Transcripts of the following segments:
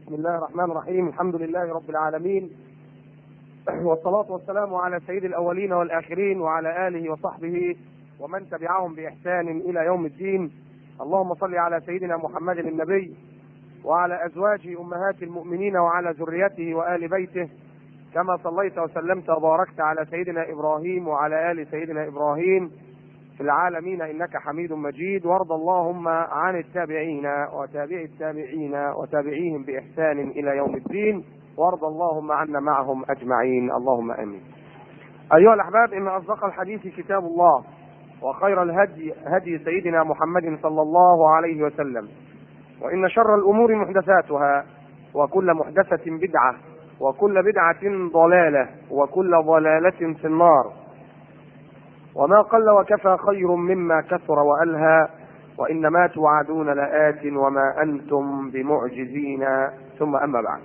بسم الله الرحمن الرحيم الحمد لله رب العالمين والصلاة والسلام على سيد الأولين والآخرين وعلى آله وصحبه ومن تبعهم بإحسان إلى يوم الدين اللهم صل على سيدنا محمد النبي وعلى أزواجه أمهات المؤمنين وعلى ذريته وآل بيته كما صليت وسلمت وباركت على سيدنا إبراهيم وعلى آل سيدنا إبراهيم في العالمين انك حميد مجيد وارض اللهم عن التابعين وتابع التابعين وتابعيهم باحسان الى يوم الدين وارض اللهم عنا معهم اجمعين اللهم امين. ايها الاحباب ان اصدق الحديث كتاب الله وخير الهدي هدي سيدنا محمد صلى الله عليه وسلم وان شر الامور محدثاتها وكل محدثه بدعه وكل بدعه ضلاله وكل ضلاله في النار وما قل وكفى خير مما كثر والهى وانما توعدون لآت وما انتم بمعجزين ثم اما بعد.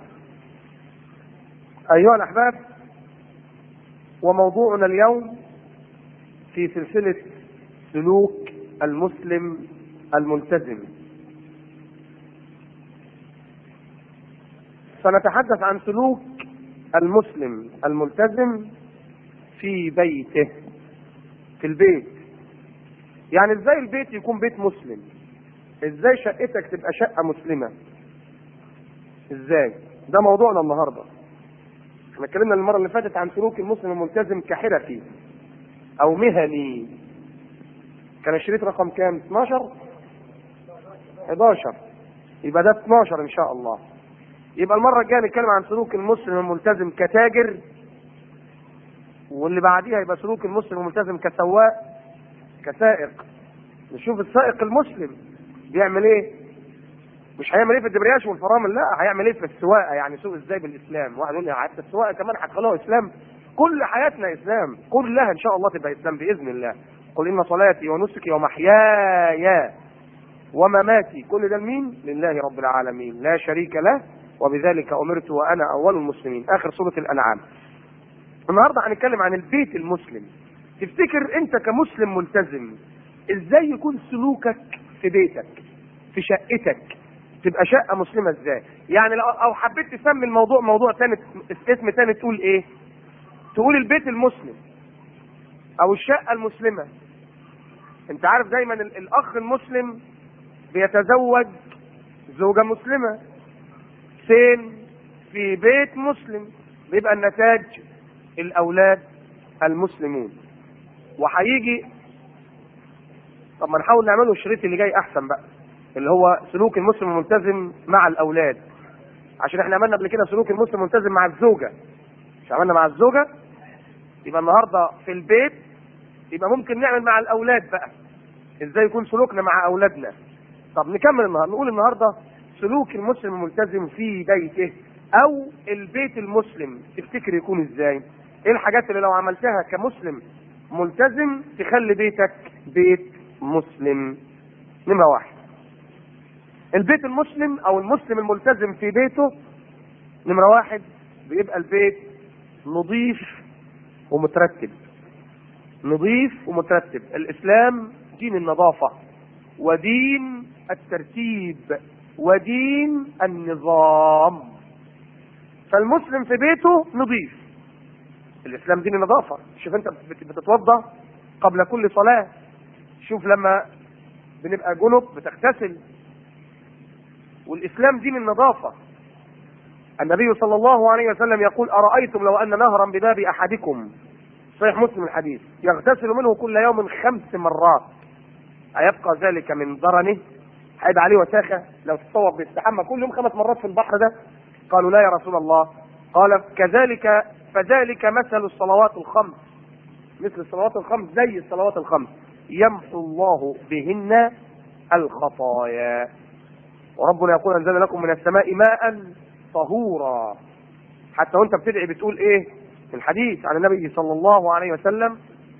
ايها الاحباب وموضوعنا اليوم في سلسله سلوك المسلم الملتزم. سنتحدث عن سلوك المسلم الملتزم في بيته في البيت يعني ازاي البيت يكون بيت مسلم ازاي شقتك تبقى شقه مسلمه ازاي ده موضوعنا النهارده احنا اتكلمنا المره اللي فاتت عن سلوك المسلم الملتزم كحرفي او مهني كان الشريط رقم كام 12 11 يبقى ده 12 ان شاء الله يبقى المره الجايه نتكلم عن سلوك المسلم الملتزم كتاجر واللي بعديها يبقى سلوك المسلم الملتزم كسواق كسائق نشوف السائق المسلم بيعمل ايه مش هيعمل ايه في الدبرياج والفرامل لا هيعمل ايه في السواقه يعني سوق ازاي بالاسلام واحد يقول لي حتى السواقه كمان هتخلوها اسلام كل حياتنا اسلام كلها ان شاء الله تبقى اسلام باذن الله قل ان صلاتي ونسكي ومحياي ومماتي كل ده لمين لله رب العالمين لا شريك له وبذلك امرت وانا اول المسلمين اخر سوره الانعام النهارده هنتكلم عن البيت المسلم تفتكر انت كمسلم ملتزم ازاي يكون سلوكك في بيتك في شقتك تبقى شقه مسلمه ازاي يعني لو او حبيت تسمي الموضوع موضوع تاني اسم تاني تقول ايه تقول البيت المسلم او الشقه المسلمه انت عارف دايما الاخ المسلم بيتزوج زوجه مسلمه فين في بيت مسلم بيبقى النتاج الاولاد المسلمون وهيجي طب ما نحاول نعمله الشريط اللي جاي احسن بقى اللي هو سلوك المسلم الملتزم مع الاولاد عشان احنا عملنا قبل كده سلوك المسلم الملتزم مع الزوجه مش عملنا مع الزوجه يبقى النهارده في البيت يبقى ممكن نعمل مع الاولاد بقى ازاي يكون سلوكنا مع اولادنا طب نكمل النهارده نقول النهارده سلوك المسلم الملتزم في بيته او البيت المسلم تفتكر يكون ازاي ايه الحاجات اللي لو عملتها كمسلم ملتزم تخلي بيتك بيت مسلم نمرة واحد البيت المسلم او المسلم الملتزم في بيته نمرة واحد بيبقى البيت نظيف ومترتب نظيف ومترتب الاسلام دين النظافة ودين الترتيب ودين النظام فالمسلم في بيته نظيف الاسلام دين النظافه شوف انت بتتوضا قبل كل صلاه شوف لما بنبقى جنب بتغتسل والاسلام دين النظافه النبي صلى الله عليه وسلم يقول ارايتم لو ان نهرا بباب احدكم صحيح مسلم الحديث يغتسل منه كل يوم خمس مرات ايبقى ذلك من ضرنه هيبقى عليه وساخه لو تتصور بيستحمى كل يوم خمس مرات في البحر ده قالوا لا يا رسول الله قال كذلك فذلك مثل الصلوات الخمس مثل الصلوات الخمس زي الصلوات الخمس يمحو الله بهن الخطايا وربنا يقول انزل لكم من السماء ماء طهورا حتى وانت بتدعي بتقول ايه في الحديث عن النبي صلى الله عليه وسلم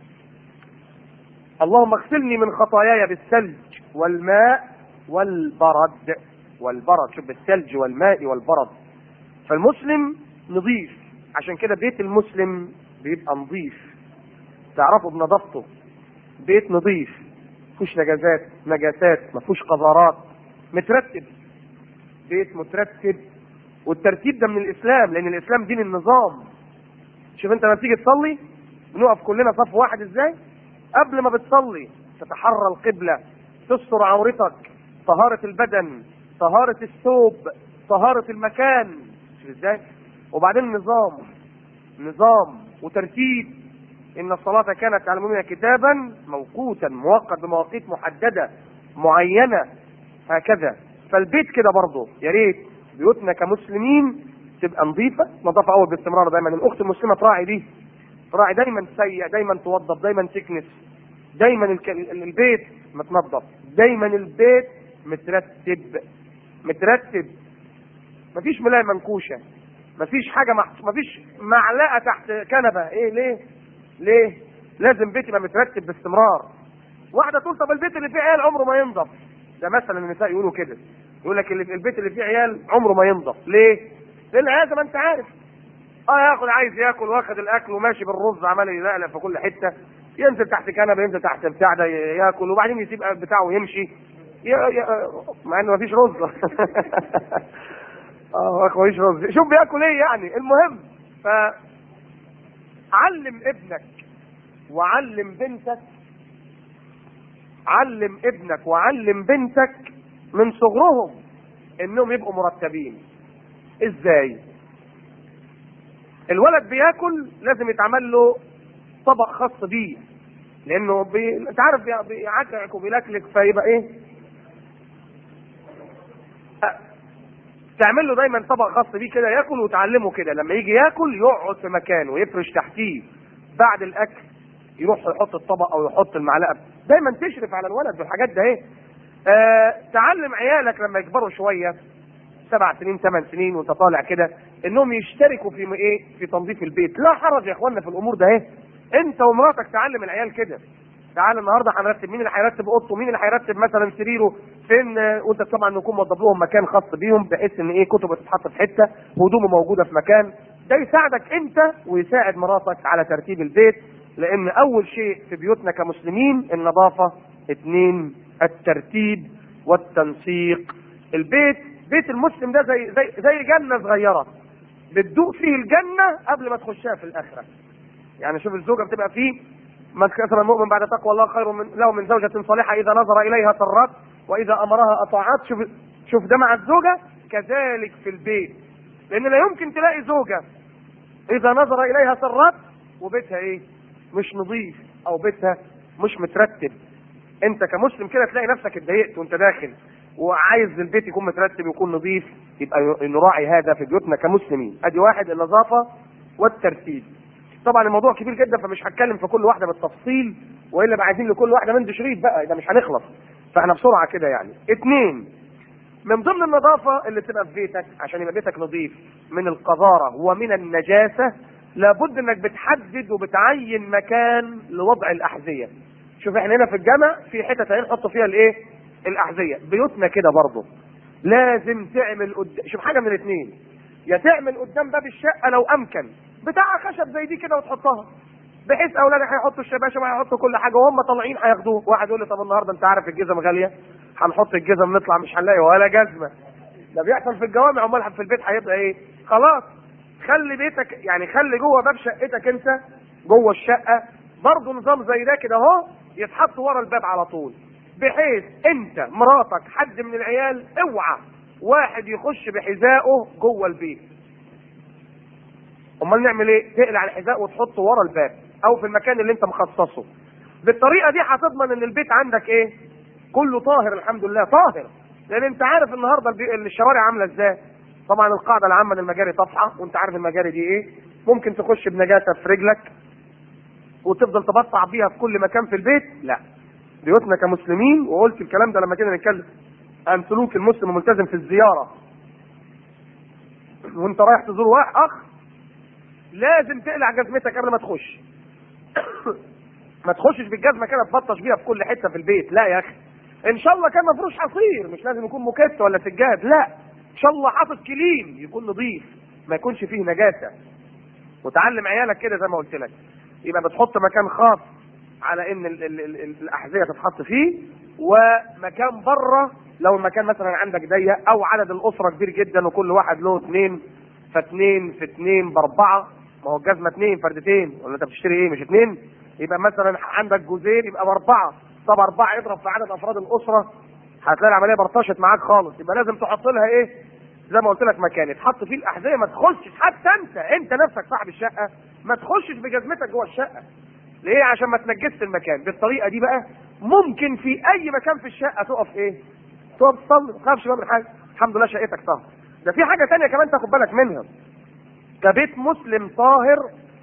اللهم اغسلني من خطاياي بالثلج والماء والبرد والبرد شوف بالثلج والماء والبرد فالمسلم نظيف عشان كده بيت المسلم بيبقى نظيف تعرفوا بنظافته بيت نظيف مفيهوش نجاسات نجاسات مفيهوش قذارات مترتب بيت مترتب والترتيب ده من الاسلام لان الاسلام دين النظام شوف انت لما تيجي تصلي بنقف كلنا صف واحد ازاي قبل ما بتصلي تتحرى القبلة تستر عورتك طهارة البدن طهارة الثوب طهارة المكان شوف ازاي وبعدين نظام نظام وترتيب ان الصلاة كانت على المؤمنين كتابا موقوتا موقت بمواقيت محددة معينة هكذا فالبيت كده برضه يا ريت بيوتنا كمسلمين تبقى نظيفة نظافة اول باستمرار دايما الاخت المسلمة تراعي دي تراعي دايما تسيء دايما توضب دايما تكنس دايما الك... البيت متنظف دايما البيت مترتب مترتب مفيش ملاية منكوشة مفيش حاجة مح... مفيش معلقة تحت كنبة ايه ليه ليه لازم بيت يبقى مترتب باستمرار واحدة تقول طب البيت اللي فيه عيال عمره ما ينضف ده مثلا النساء يقولوا كده يقول لك اللي في البيت اللي فيه عيال عمره ما ينضف ليه لان العيال زي ما انت عارف اه ياخد عايز ياكل واخد الاكل وماشي بالرز عمال يلقلق في كل حته ينزل تحت كنبه ينزل تحت بتاع ده ياكل وبعدين يسيب بتاعه ويمشي يا يا مع انه مفيش رز اه مفيش رز شوف بياكل ايه يعني المهم ف علم ابنك وعلم بنتك علم ابنك وعلم بنتك من صغرهم انهم يبقوا مرتبين ازاي الولد بياكل لازم يتعمل له طبق خاص بيه لانه بي... انت عارف بي- بيعكعك وبيلكلك فيبقى ايه أ- تعمل له دايما طبق خاص بيه كده ياكل وتعلمه كده لما يجي ياكل يقعد في مكانه ويفرش تحتيه بعد الاكل يروح يحط الطبق او يحط المعلقه دايما تشرف على الولد بالحاجات ده ايه آه تعلم عيالك لما يكبروا شويه سبع سنين ثمان سنين وانت طالع كده انهم يشتركوا في م- ايه في تنظيف البيت لا حرج يا اخوانا في الامور ده ايه انت ومراتك تعلم العيال كده تعال النهارده هنرتب مين اللي هيرتب اوضته مين اللي هيرتب مثلا سريره فين آه، وانت طبعا نكون موضب لهم مكان خاص بيهم بحيث ان ايه كتب تتحط في حته هدومه موجوده في مكان ده يساعدك انت ويساعد مراتك على ترتيب البيت لان اول شيء في بيوتنا كمسلمين النظافه اثنين الترتيب والتنسيق البيت بيت المسلم ده زي زي زي جنه صغيره بتدوق فيه الجنه قبل ما تخشها في الاخره يعني شوف الزوجه بتبقى فيه من كسر المؤمن بعد تقوى الله خير من له من زوجة صالحة إذا نظر إليها سرت وإذا أمرها أطاعت شوف شوف ده مع الزوجة كذلك في البيت لأن لا يمكن تلاقي زوجة إذا نظر إليها سرت وبيتها إيه؟ مش نظيف أو بيتها مش مترتب أنت كمسلم كده تلاقي نفسك اتضايقت وأنت داخل وعايز البيت يكون مترتب ويكون نظيف يبقى نراعي هذا في بيوتنا كمسلمين ادي واحد النظافه والترتيب طبعا الموضوع كبير جدا فمش هتكلم في كل واحده بالتفصيل والا بقى عايزين لكل واحده من شريط بقى ده مش هنخلص فاحنا بسرعه كده يعني اثنين من ضمن النظافه اللي تبقى في بيتك عشان يبقى بيتك نظيف من القذاره ومن النجاسه لابد انك بتحدد وبتعين مكان لوضع الاحذيه شوف احنا هنا في الجامع في حتت اهي نحط فيها الايه الاحذيه بيوتنا كده برضه لازم تعمل قد... شوف حاجه من الاثنين يا تعمل قدام باب الشقه لو امكن بتاع خشب زي دي كده وتحطها بحيث اولادك هيحطوا الشباشب هيحطوا كل حاجه وهم طالعين هياخدوه واحد يقول لي طب النهارده انت عارف الجزم غاليه هنحط الجزم نطلع مش هنلاقي ولا جزمه ده بيحصل في الجوامع امال في البيت هيبقى ايه خلاص خلي بيتك يعني خلي جوه باب شقتك انت جوه الشقه برضه نظام زي ده كده اهو يتحط ورا الباب على طول بحيث انت مراتك حد من العيال اوعى واحد يخش بحذائه جوه البيت امال نعمل ايه تقلع الحذاء وتحطه ورا الباب او في المكان اللي انت مخصصه بالطريقه دي هتضمن ان البيت عندك ايه كله طاهر الحمد لله طاهر لان انت عارف النهارده البي- الشوارع عامله ازاي طبعا القاعده العامه ان المجاري طافحه وانت عارف المجاري دي ايه ممكن تخش بنجاسه في رجلك وتفضل تبطع بيها في كل مكان في البيت لا بيوتنا كمسلمين وقلت الكلام ده لما كنا نتكلم عن سلوك المسلم الملتزم في الزياره وانت رايح تزور واحد اخ لازم تقلع جزمتك قبل ما تخش ما تخشش بالجزمه كده تبطش بيها في كل حته في البيت لا يا اخي ان شاء الله كان مفروش حصير مش لازم يكون موكيت ولا سجاد لا ان شاء الله حاطط كليم يكون نظيف ما يكونش فيه نجاسه وتعلم عيالك كده زي ما قلت لك يبقى بتحط مكان خاص على ان ال ال ال ال الاحذيه تتحط فيه ومكان بره لو المكان مثلا عندك ضيق او عدد الاسره كبير جدا وكل واحد له اثنين فاثنين في اثنين باربعه ما هو الجزمه اثنين فردتين ولا انت بتشتري ايه مش اثنين يبقى مثلا عندك جوزين يبقى باربعه طب اربعه اضرب في عدد افراد الاسره هتلاقي العمليه برطشت معاك خالص يبقى لازم تحط لها ايه زي ما قلت لك مكان يتحط فيه الاحذيه ما تخشش حتى انت انت نفسك صاحب الشقه ما تخشش بجزمتك جوه الشقه ليه عشان ما تنجسش المكان بالطريقه دي بقى ممكن في اي مكان في الشقه تقف ايه تقف تصلي ما تخافش بقى من حاجه الحمد لله شقتك طاهره ده في حاجه تانية كمان تاخد بالك منها كبيت مسلم طاهر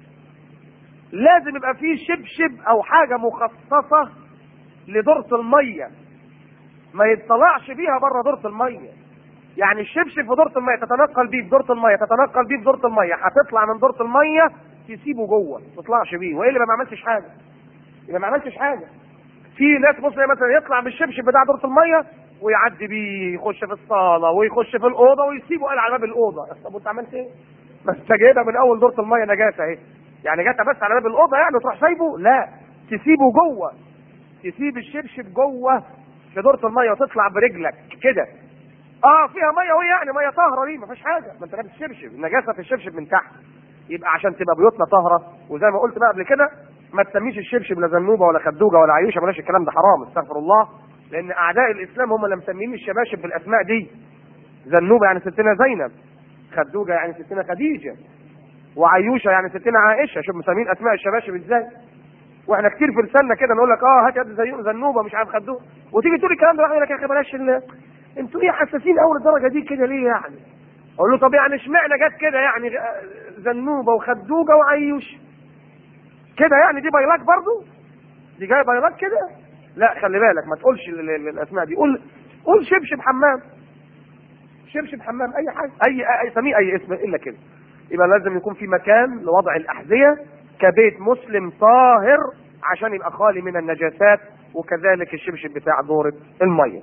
لازم يبقى فيه شبشب او حاجه مخصصه لدورة الميه ما يطلعش بيها بره دورة الميه يعني الشبشب في دورة الميه تتنقل بيه في دورة الميه تتنقل بيه في دورة الميه هتطلع من دورة الميه تسيبه جوه ما تطلعش بيه والا ما عملتش حاجه يبقى ما عملتش حاجه في ناس بص مثلا يطلع بالشبشب بتاع دورة الميه ويعدي بيه يخش في الصاله ويخش في الاوضه ويسيبه قال على باب الاوضه طب وانت عملت ايه؟ ما انت جايبها من اول دورة الميه نجاسه اهي يعني جاتها بس على باب الاوضه يعني تروح سايبه لا تسيبه جوه تسيب الشبشب جوه في دورة الميه وتطلع برجلك كده اه فيها ميه وهي يعني ميه طاهره دي ما فيش حاجه ما انت لابس شبشب النجاسه في الشبشب من تحت يبقى عشان تبقى بيوتنا طاهره وزي ما قلت بقى قبل كده ما تسميش الشبشب لا زنوبه ولا خدوجه ولا عيوشه بلاش الكلام ده حرام استغفر الله لان اعداء الاسلام هم اللي مسميين الشباشب بالاسماء دي زنوبه يعني ستنا زينب خدوجه يعني ستنا خديجه وعيوشه يعني ستنا عائشه شوف مسمين اسماء الشباشب ازاي واحنا كتير في لساننا كده نقول لك اه هات يد زي زنوبه مش عارف خدوه وتيجي تقول الكلام ده يقول لك يا اخي بلاش ال- انتوا ايه حساسين قوي للدرجه دي كده ليه يعني؟ اقول له طب يعني اشمعنى جت كده يعني غ- زنوبه وخدوجه وعيوش كده يعني دي بايلاك برضو دي جايه بايلاك كده لا خلي بالك ما تقولش ال- ال- الاسماء دي قول قول شبشب حمام شبشب حمام اي حاجه اي اي سميه اي اسم الا كده يبقى لازم يكون في مكان لوضع الاحذيه كبيت مسلم طاهر عشان يبقى خالي من النجاسات وكذلك الشبشب بتاع دورة المية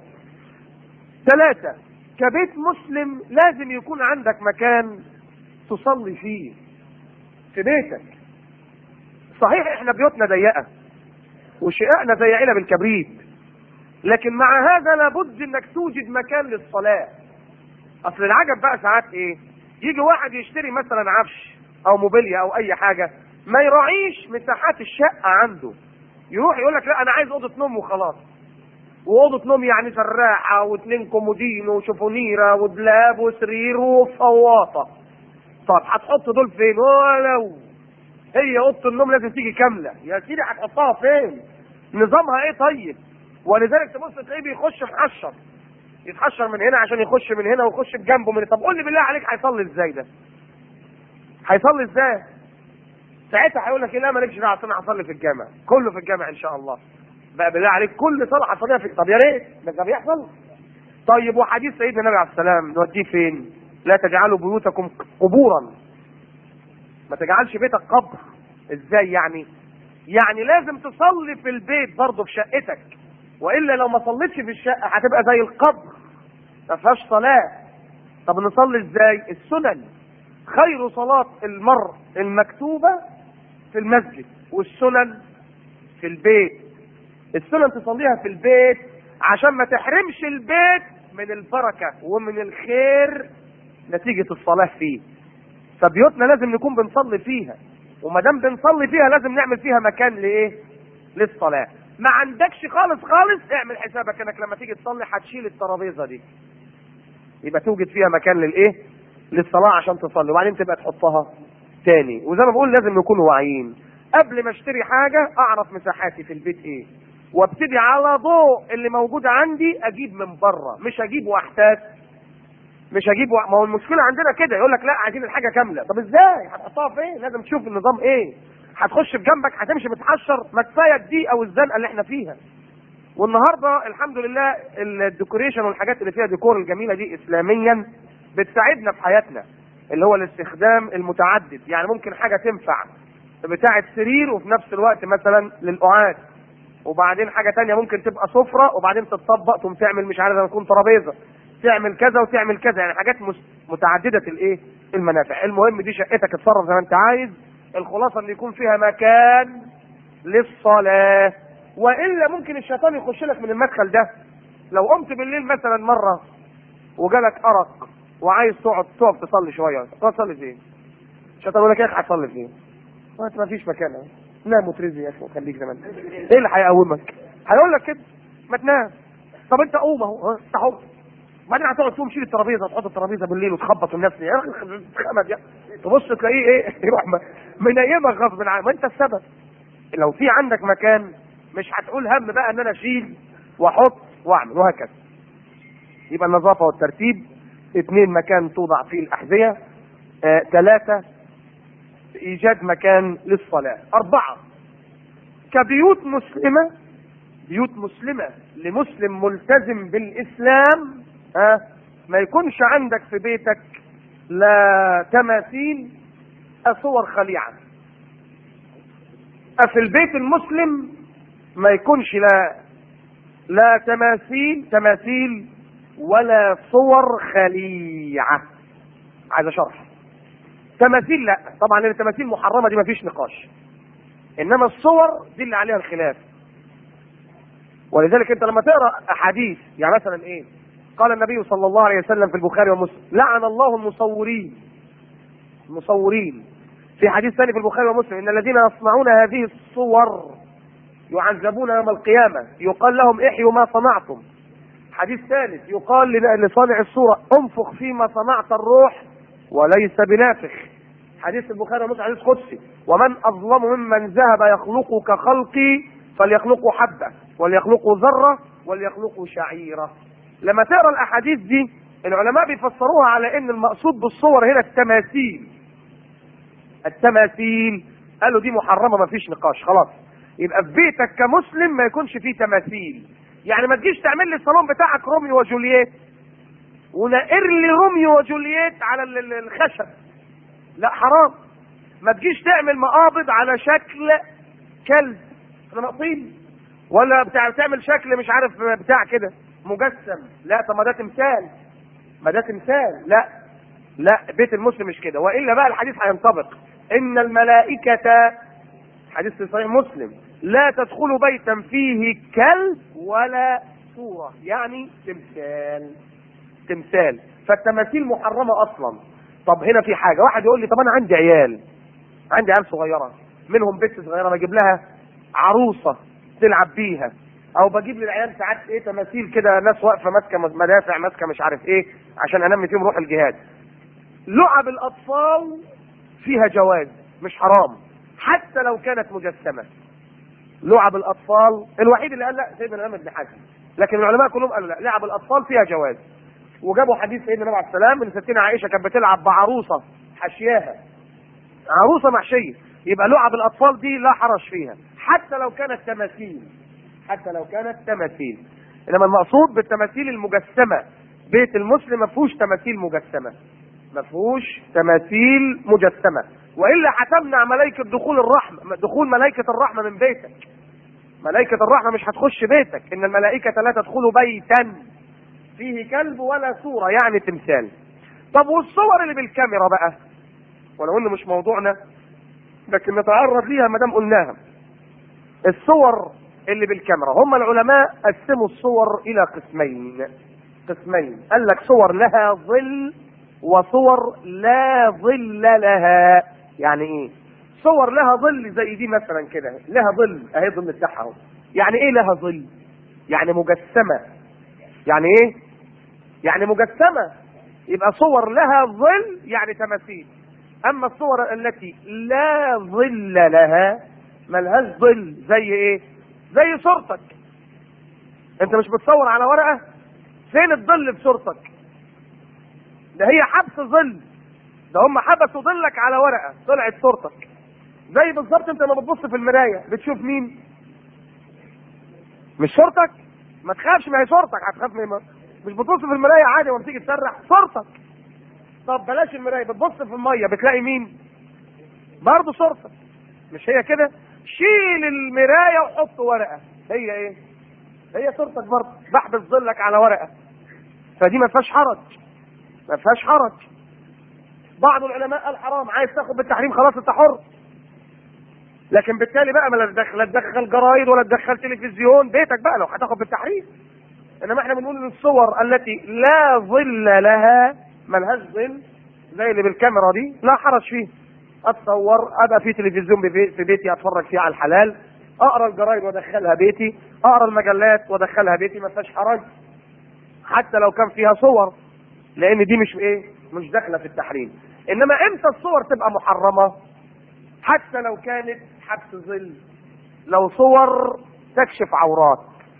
ثلاثة كبيت مسلم لازم يكون عندك مكان تصلي فيه في بيتك صحيح احنا بيوتنا ضيقة وشققنا زي علب الكبريت لكن مع هذا لابد انك توجد مكان للصلاة اصل العجب بقى ساعات ايه يجي واحد يشتري مثلا عفش او موبيليا او اي حاجة ما يراعيش مساحات الشقة عنده يروح يقول لك لا انا عايز اوضة نوم وخلاص واوضة نوم يعني سراحة واثنين كومودين وشوفونيرة ودلاب وسرير وفواطة طب هتحط دول فين ولو هي اوضة النوم لازم تيجي كاملة يا سيدي هتحطها فين نظامها ايه طيب ولذلك تبص تلاقيه بيخش محشر يتحشر من هنا عشان يخش من هنا ويخش بجنبه من طب قول لي بالله عليك هيصلي ازاي ده هيصلي ازاي ساعتها هيقول لك إيه، لا مالكش دعوه أصل انا هصلي في الجامع كله في الجامع ان شاء الله بقى بالله عليك كل صلاه هتصليها في طب يا ريت بس ده بيحصل طيب وحديث سيدنا النبي عليه السلام نوديه فين لا تجعلوا بيوتكم قبورا ما تجعلش بيتك قبر ازاي يعني يعني لازم تصلي في البيت برضه في شقتك والا لو ما صليتش في الشقه هتبقى زي القبر ما فيهاش صلاه طب نصلي ازاي السنن خير صلاة المرء المكتوبة في المسجد والسنن في البيت السنن تصليها في البيت عشان ما تحرمش البيت من البركة ومن الخير نتيجة الصلاة فيه فبيوتنا لازم نكون بنصلي فيها وما دام بنصلي فيها لازم نعمل فيها مكان لايه؟ للصلاة ما عندكش خالص خالص اعمل حسابك انك لما تيجي تصلي هتشيل الترابيزة دي يبقى توجد فيها مكان للايه؟ للصلاة عشان تصلي وبعدين تبقى تحطها تاني وزي ما بقول لازم نكون واعيين قبل ما اشتري حاجة اعرف مساحاتي في البيت ايه وابتدي على ضوء اللي موجود عندي اجيب من بره مش اجيب واحتاج مش هجيب و... ما هو المشكله عندنا كده يقول لك لا عايزين الحاجه كامله طب ازاي هتحطها فين لازم تشوف النظام ايه هتخش في جنبك هتمشي متحشر ما كفايه الضيقه والزنقه اللي احنا فيها والنهارده الحمد لله الديكوريشن والحاجات اللي فيها ديكور الجميله دي اسلاميا بتساعدنا في حياتنا اللي هو الاستخدام المتعدد يعني ممكن حاجه تنفع بتاعه سرير وفي نفس الوقت مثلا للقعاد وبعدين حاجه تانية ممكن تبقى سفره وبعدين تتطبق تقوم تعمل مش عارف تكون ترابيزه تعمل كذا وتعمل كذا يعني حاجات مس- متعدده الايه المنافع المهم دي شقتك اتصرف زي ما انت عايز الخلاصه ان يكون فيها مكان للصلاه والا ممكن الشيطان يخش لك من المدخل ده لو قمت بالليل مثلا مره وجالك ارق وعايز تقعد تقف تصلي شويه تقعد تصلي فين؟ مش هتقول لك يا اخي هتصلي فين؟ ما انت ما فيش مكان اهو نام وترزي يا اخي وخليك زي ما انت ايه اللي هيقومك؟ هيقول لك كده ما تنام طب انت قوم اهو ها انت قوم بعدين هتقعد تقوم تشيل الترابيزه تحط الترابيزه بالليل وتخبط الناس يا اخي خمد يا تبص تلاقيه ايه يروح م- منيمك غصب عنك ما انت السبب لو في عندك مكان مش هتقول هم بقى ان انا اشيل واحط واعمل وهكذا يبقى النظافه والترتيب اثنين مكان توضع فيه الاحذيه آه، ثلاثه ايجاد مكان للصلاه اربعه كبيوت مسلمه بيوت مسلمه لمسلم ملتزم بالاسلام ها ما يكونش عندك في بيتك لا تماثيل صور خليعه في البيت المسلم ما يكونش لا لا تماثيل تماثيل ولا صور خليعه عايز شرح تماثيل لا طبعا لان التماثيل محرمه دي ما فيش نقاش انما الصور دي اللي عليها الخلاف ولذلك انت لما تقرا احاديث يعني مثلا ايه قال النبي صلى الله عليه وسلم في البخاري ومسلم لعن الله المصورين المصورين في حديث ثاني في البخاري ومسلم ان الذين يصنعون هذه الصور يعذبون يوم القيامه يقال لهم احيوا ما صنعتم حديث ثالث يقال لن- لصانع الصوره انفخ فيما صنعت الروح وليس بنافخ حديث البخاري ومسلم حديث قدسي ومن اظلم ممن ذهب يخلق كخلقي فليخلقوا حبه وليخلقوا ذره وليخلقوا شعيره لما تقرا الاحاديث دي العلماء بيفسروها على ان المقصود بالصور هنا التماثيل التماثيل قالوا دي محرمه ما فيش نقاش خلاص يبقى في بيتك كمسلم ما يكونش فيه تماثيل يعني ما تجيش تعمل لي الصالون بتاعك روميو وجولييت ونقر لي روميو وجولييت على ال- ال- الخشب لا حرام ما تجيش تعمل مقابض على شكل كلب احنا ناقصين ولا بتاع تعمل شكل مش عارف بتاع كده مجسم لا طب ما ده تمثال ما ده تمثال لا لا بيت المسلم مش كده والا بقى الحديث هينطبق ان الملائكه حديث في صحيح مسلم لا تدخل بيتا فيه كلب ولا صوره يعني تمثال تمثال فالتماثيل محرمه اصلا طب هنا في حاجه واحد يقول لي طب انا عندي عيال عندي عيال صغيره منهم بنت صغيره بجيب لها عروسه تلعب بيها او بجيب للعيال ساعات ايه تماثيل كده ناس واقفه ماسكه مدافع ماسكه مش عارف ايه عشان انمي فيهم روح الجهاد لعب الاطفال فيها جواز مش حرام حتى لو كانت مجسمه لعب الاطفال الوحيد اللي قال لا سيدنا الامام ابن حزم لكن العلماء كلهم قالوا لا لعب الاطفال فيها جواز وجابوا حديث سيدنا النبي عليه السلام ان ستنا عائشه كانت بتلعب بعروسه حشياها عروسه محشيه يبقى لعب الاطفال دي لا حرج فيها حتى لو كانت تماثيل حتى لو كانت تماثيل انما المقصود بالتماثيل المجسمه بيت المسلم ما فيهوش تماثيل مجسمه ما فيهوش تماثيل مجسمه والا هتمنع ملائكه دخول الرحمه دخول ملائكه الرحمه من بيتك ملائكه الرحمه مش هتخش بيتك ان الملائكه لا تدخل بيتا فيه كلب ولا صوره يعني تمثال طب والصور اللي بالكاميرا بقى ولو انه مش موضوعنا لكن نتعرض ليها ما دام قلناها الصور اللي بالكاميرا هم العلماء قسموا الصور الى قسمين قسمين قال لك صور لها ظل وصور لا ظل لها يعني ايه صور لها ظل زي دي مثلا كده لها ظل اهي ظل بتاعها اهو يعني ايه لها ظل يعني مجسمه يعني ايه يعني مجسمه يبقى صور لها ظل يعني تماثيل اما الصور التي لا ظل لها ملهاش ظل زي ايه زي صورتك انت مش بتصور على ورقه فين الظل في صورتك ده هي حبس ظل ده هم حبسوا ظلك على ورقه طلعت صورتك زي بالظبط انت لما بتبص في المرايه بتشوف مين مش صورتك ما تخافش ما هي صورتك هتخاف من ما. مش بتبص في المرايه عادي وما تيجي تسرح صورتك طب بلاش المرايه بتبص في الميه بتلاقي مين برضه صورتك مش هي كده شيل المرايه وحط ورقه هي ايه هي صورتك برضه بحبس ظلك على ورقه فدي ما فيهاش حرج ما فيهاش حرج بعض العلماء قال حرام عايز تاخد بالتحريم خلاص انت حر لكن بالتالي بقى ما لا تدخل لا تدخل جرايد ولا تدخل تلفزيون بيتك بقى لو هتاخد بالتحريم انما احنا بنقول الصور التي لا ظل لها ملهاش ظل زي اللي بالكاميرا دي لا حرج فيه اتصور ابقى في تلفزيون ببي- في بيتي اتفرج فيه على الحلال اقرا الجرايد وادخلها بيتي اقرا المجلات وادخلها بيتي ما فيهاش حرج حتى لو كان فيها صور لان دي مش ايه مش داخله في التحريم انما امتى الصور تبقى محرمه حتى لو كانت حبس ظل لو صور تكشف عورات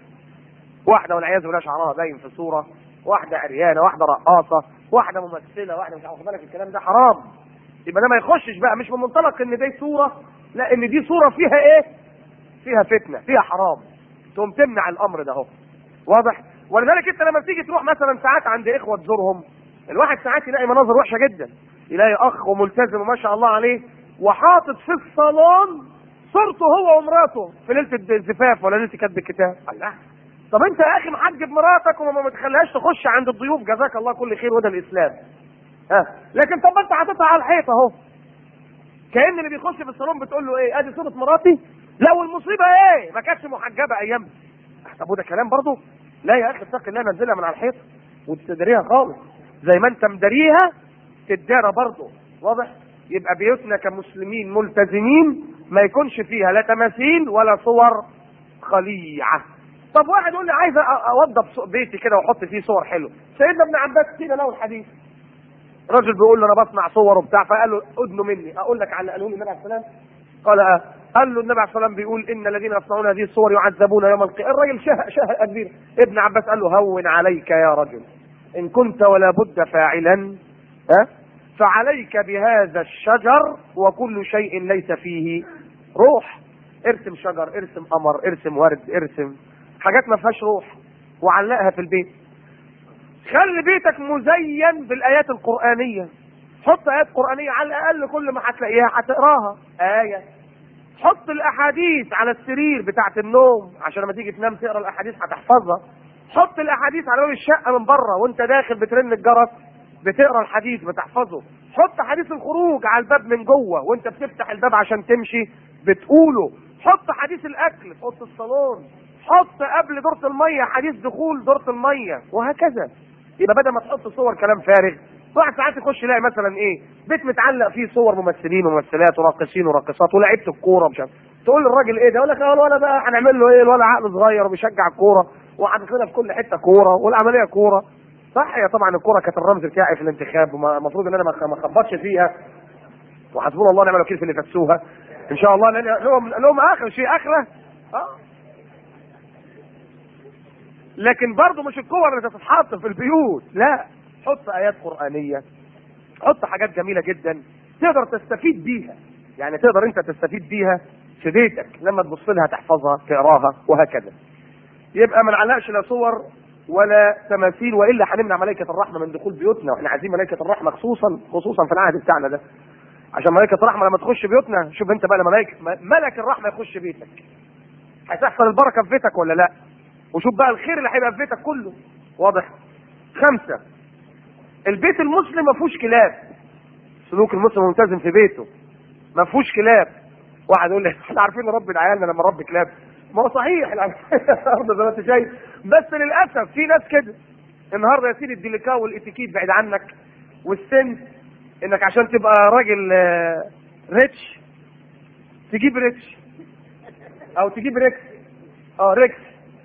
واحده والعياذ بالله شعرها باين في صوره واحده عريانه واحده رقاصه واحده ممثله واحده مش عارف بالك الكلام ده حرام يبقى ده ما يخشش بقى مش من منطلق ان دي صوره لا ان دي صوره فيها ايه فيها فتنه فيها حرام تقوم تمنع الامر ده اهو واضح ولذلك انت لما بتيجي تروح مثلا ساعات عند اخوه تزورهم الواحد ساعات يلاقي مناظر وحشه جدا يلاقي اخ وملتزم وما شاء الله عليه وحاطط في الصالون صورته هو ومراته في ليله الزفاف ولا ليله كتب الكتاب الله طب انت يا اخي محجب مراتك وما ما تخليهاش تخش عند الضيوف جزاك الله كل خير وده الاسلام ها لكن طب ما انت حاططها على الحيط اهو كان اللي بيخش في الصالون بتقول له ايه ادي صوره مراتي لا والمصيبه ايه ما كانتش محجبه ايام طب وده كلام برضه لا يا اخي اتق الله نزلها من على الحيط وتدريها خالص زي ما انت مداريها تدارى برضه واضح يبقى بيوتنا كمسلمين ملتزمين ما يكونش فيها لا تماثيل ولا صور خليعه طب واحد يقول لي عايز أ- اوضب صو- بيتي كده واحط فيه صور حلوه سيدنا ابن عباس كده له الحديث رجل بيقول له انا بصنع صور وبتاع فقال له ادنوا مني اقول لك على قالوا لي النبي عليه السلام قال اه قال له النبي عليه السلام بيقول ان الذين يصنعون هذه الصور يعذبون يوم القيامه الراجل شه شه كبير ابن عباس قال له هون عليك يا رجل ان كنت ولا بد فاعلا ها فعليك بهذا الشجر وكل شيء ليس فيه روح ارسم شجر ارسم قمر ارسم ورد ارسم حاجات ما فيهاش روح وعلقها في البيت خلي بيتك مزين بالايات القرانيه حط ايات قرانيه على الاقل كل ما هتلاقيها هتقراها ايه حط الاحاديث على السرير بتاعه النوم عشان لما تيجي تنام تقرا الاحاديث هتحفظها حط الاحاديث على باب الشقه من بره وانت داخل بترن الجرس بتقرا الحديث بتحفظه حط حديث الخروج على الباب من جوه وانت بتفتح الباب عشان تمشي بتقوله حط حديث الاكل في اوضه الصالون حط قبل دورة المية حديث دخول دورة المية وهكذا يبقى بدل ما تحط صور كلام فارغ واحد ساعات يخش يلاقي مثلا ايه بيت متعلق فيه صور ممثلين وممثلات وراقصين وراقصات ولاعيبه الكوره مش عارف تقول للراجل ايه ده يقول لك اه الولد بقى هنعمل له ايه الولد عقل صغير وبيشجع الكوره وحاطط لنا في كل حته كوره والعمليه كوره صح هي طبعا الكوره كانت الرمز بتاعي في الانتخاب والمفروض ان انا ما ما اخبطش فيها وحسبنا الله ونعم الوكيل في اللي فسوها ان شاء الله لان لهم لهم اخر شيء اخره اه لكن برضه مش الكور اللي تتحط في البيوت لا حط ايات قرانيه حط حاجات جميله جدا تقدر تستفيد بيها يعني تقدر انت تستفيد بيها في بيتك لما تبص لها تحفظها تقراها وهكذا يبقى ما نعلقش لا صور ولا تماثيل والا هنمنع ملائكه الرحمه من دخول بيوتنا واحنا عايزين ملائكه الرحمه خصوصا خصوصا في العهد بتاعنا ده عشان ملائكه الرحمه لما تخش بيوتنا شوف انت بقى لما ملائكه ملك الرحمه يخش بيتك هتحصل البركه في بيتك ولا لا وشوف بقى الخير اللي هيبقى في بيتك كله واضح خمسة البيت المسلم ما فيهوش كلاب سلوك المسلم ملتزم في بيته ما فيهوش كلاب واحد يقول لي احنا عارفين نربي عيالنا لما نربي كلاب ما هو صحيح النهارده زي ما انت شايف بس للاسف في ناس كده النهارده يا سيدي الديليكا والاتيكيت بعيد عنك والسن انك عشان تبقى راجل آه، ريتش تجيب ريتش او تجيب ريكس اه ريكس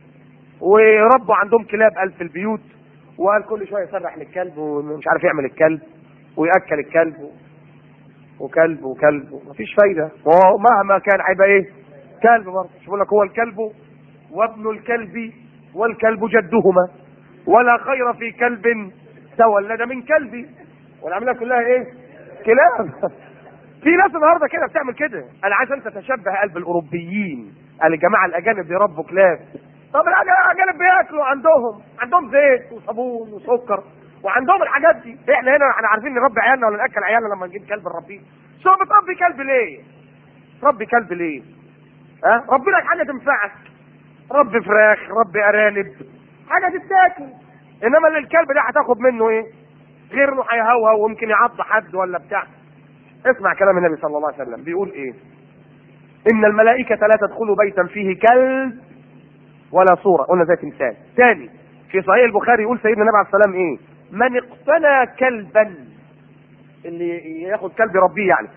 وربوا عندهم كلاب قال في البيوت وقال كل شويه يسرح للكلب ومش عارف يعمل الكلب وياكل الكلب وكلب وكلب مفيش فايده وهو مهما كان هيبقى ايه؟ كلب برضه مش بقول لك هو الكلب وابن الكلب والكلب جدهما ولا خير في كلب تولد من كلب والعمليه كلها ايه؟ كلاب في ناس النهارده كده بتعمل كده انا عايز انت تشبه قلب الاوروبيين قال الجماعه الاجانب بيربوا كلاب طب الاجانب بياكلوا عندهم عندهم زيت وصابون وسكر وعندهم الحاجات دي احنا هنا احنا عارفين نربي عيالنا ولا ناكل عيالنا لما نجيب كلب نربيه شو بتربي كلب ليه؟ تربي كلب ليه؟ ها؟ ربي لك حاجه تنفعك ربي فراخ ربي ارانب حاجه تتاكل انما اللي الكلب ده هتاخد منه ايه؟ غير انه هيهوهو ويمكن يعض حد ولا بتاع اسمع كلام النبي صلى الله عليه وسلم بيقول ايه؟ ان الملائكه لا تدخل بيتا فيه كلب ولا صورة قلنا زي تمثال ثاني في صحيح البخاري يقول سيدنا النبي عليه السلام ايه من اقتنى كلبا اللي ياخد كلب يربيه يعني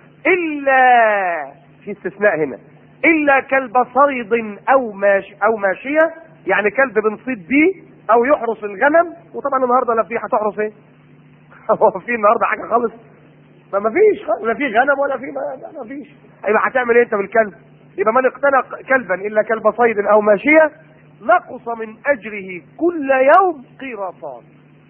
الا في استثناء هنا الا كلب صيد او ماش او ماشيه يعني كلب بنصيد بيه او يحرس الغنم وطبعا النهارده لا في هتحرس ايه هو في النهارده حاجه خالص ما ما فيش خالص. لا في غنم ولا في ما, ما فيش يبقى هتعمل ايه انت بالكلب يبقى من اقتنى كلبا الا كلب صيد او ماشيه نقص من اجره كل يوم قيراطان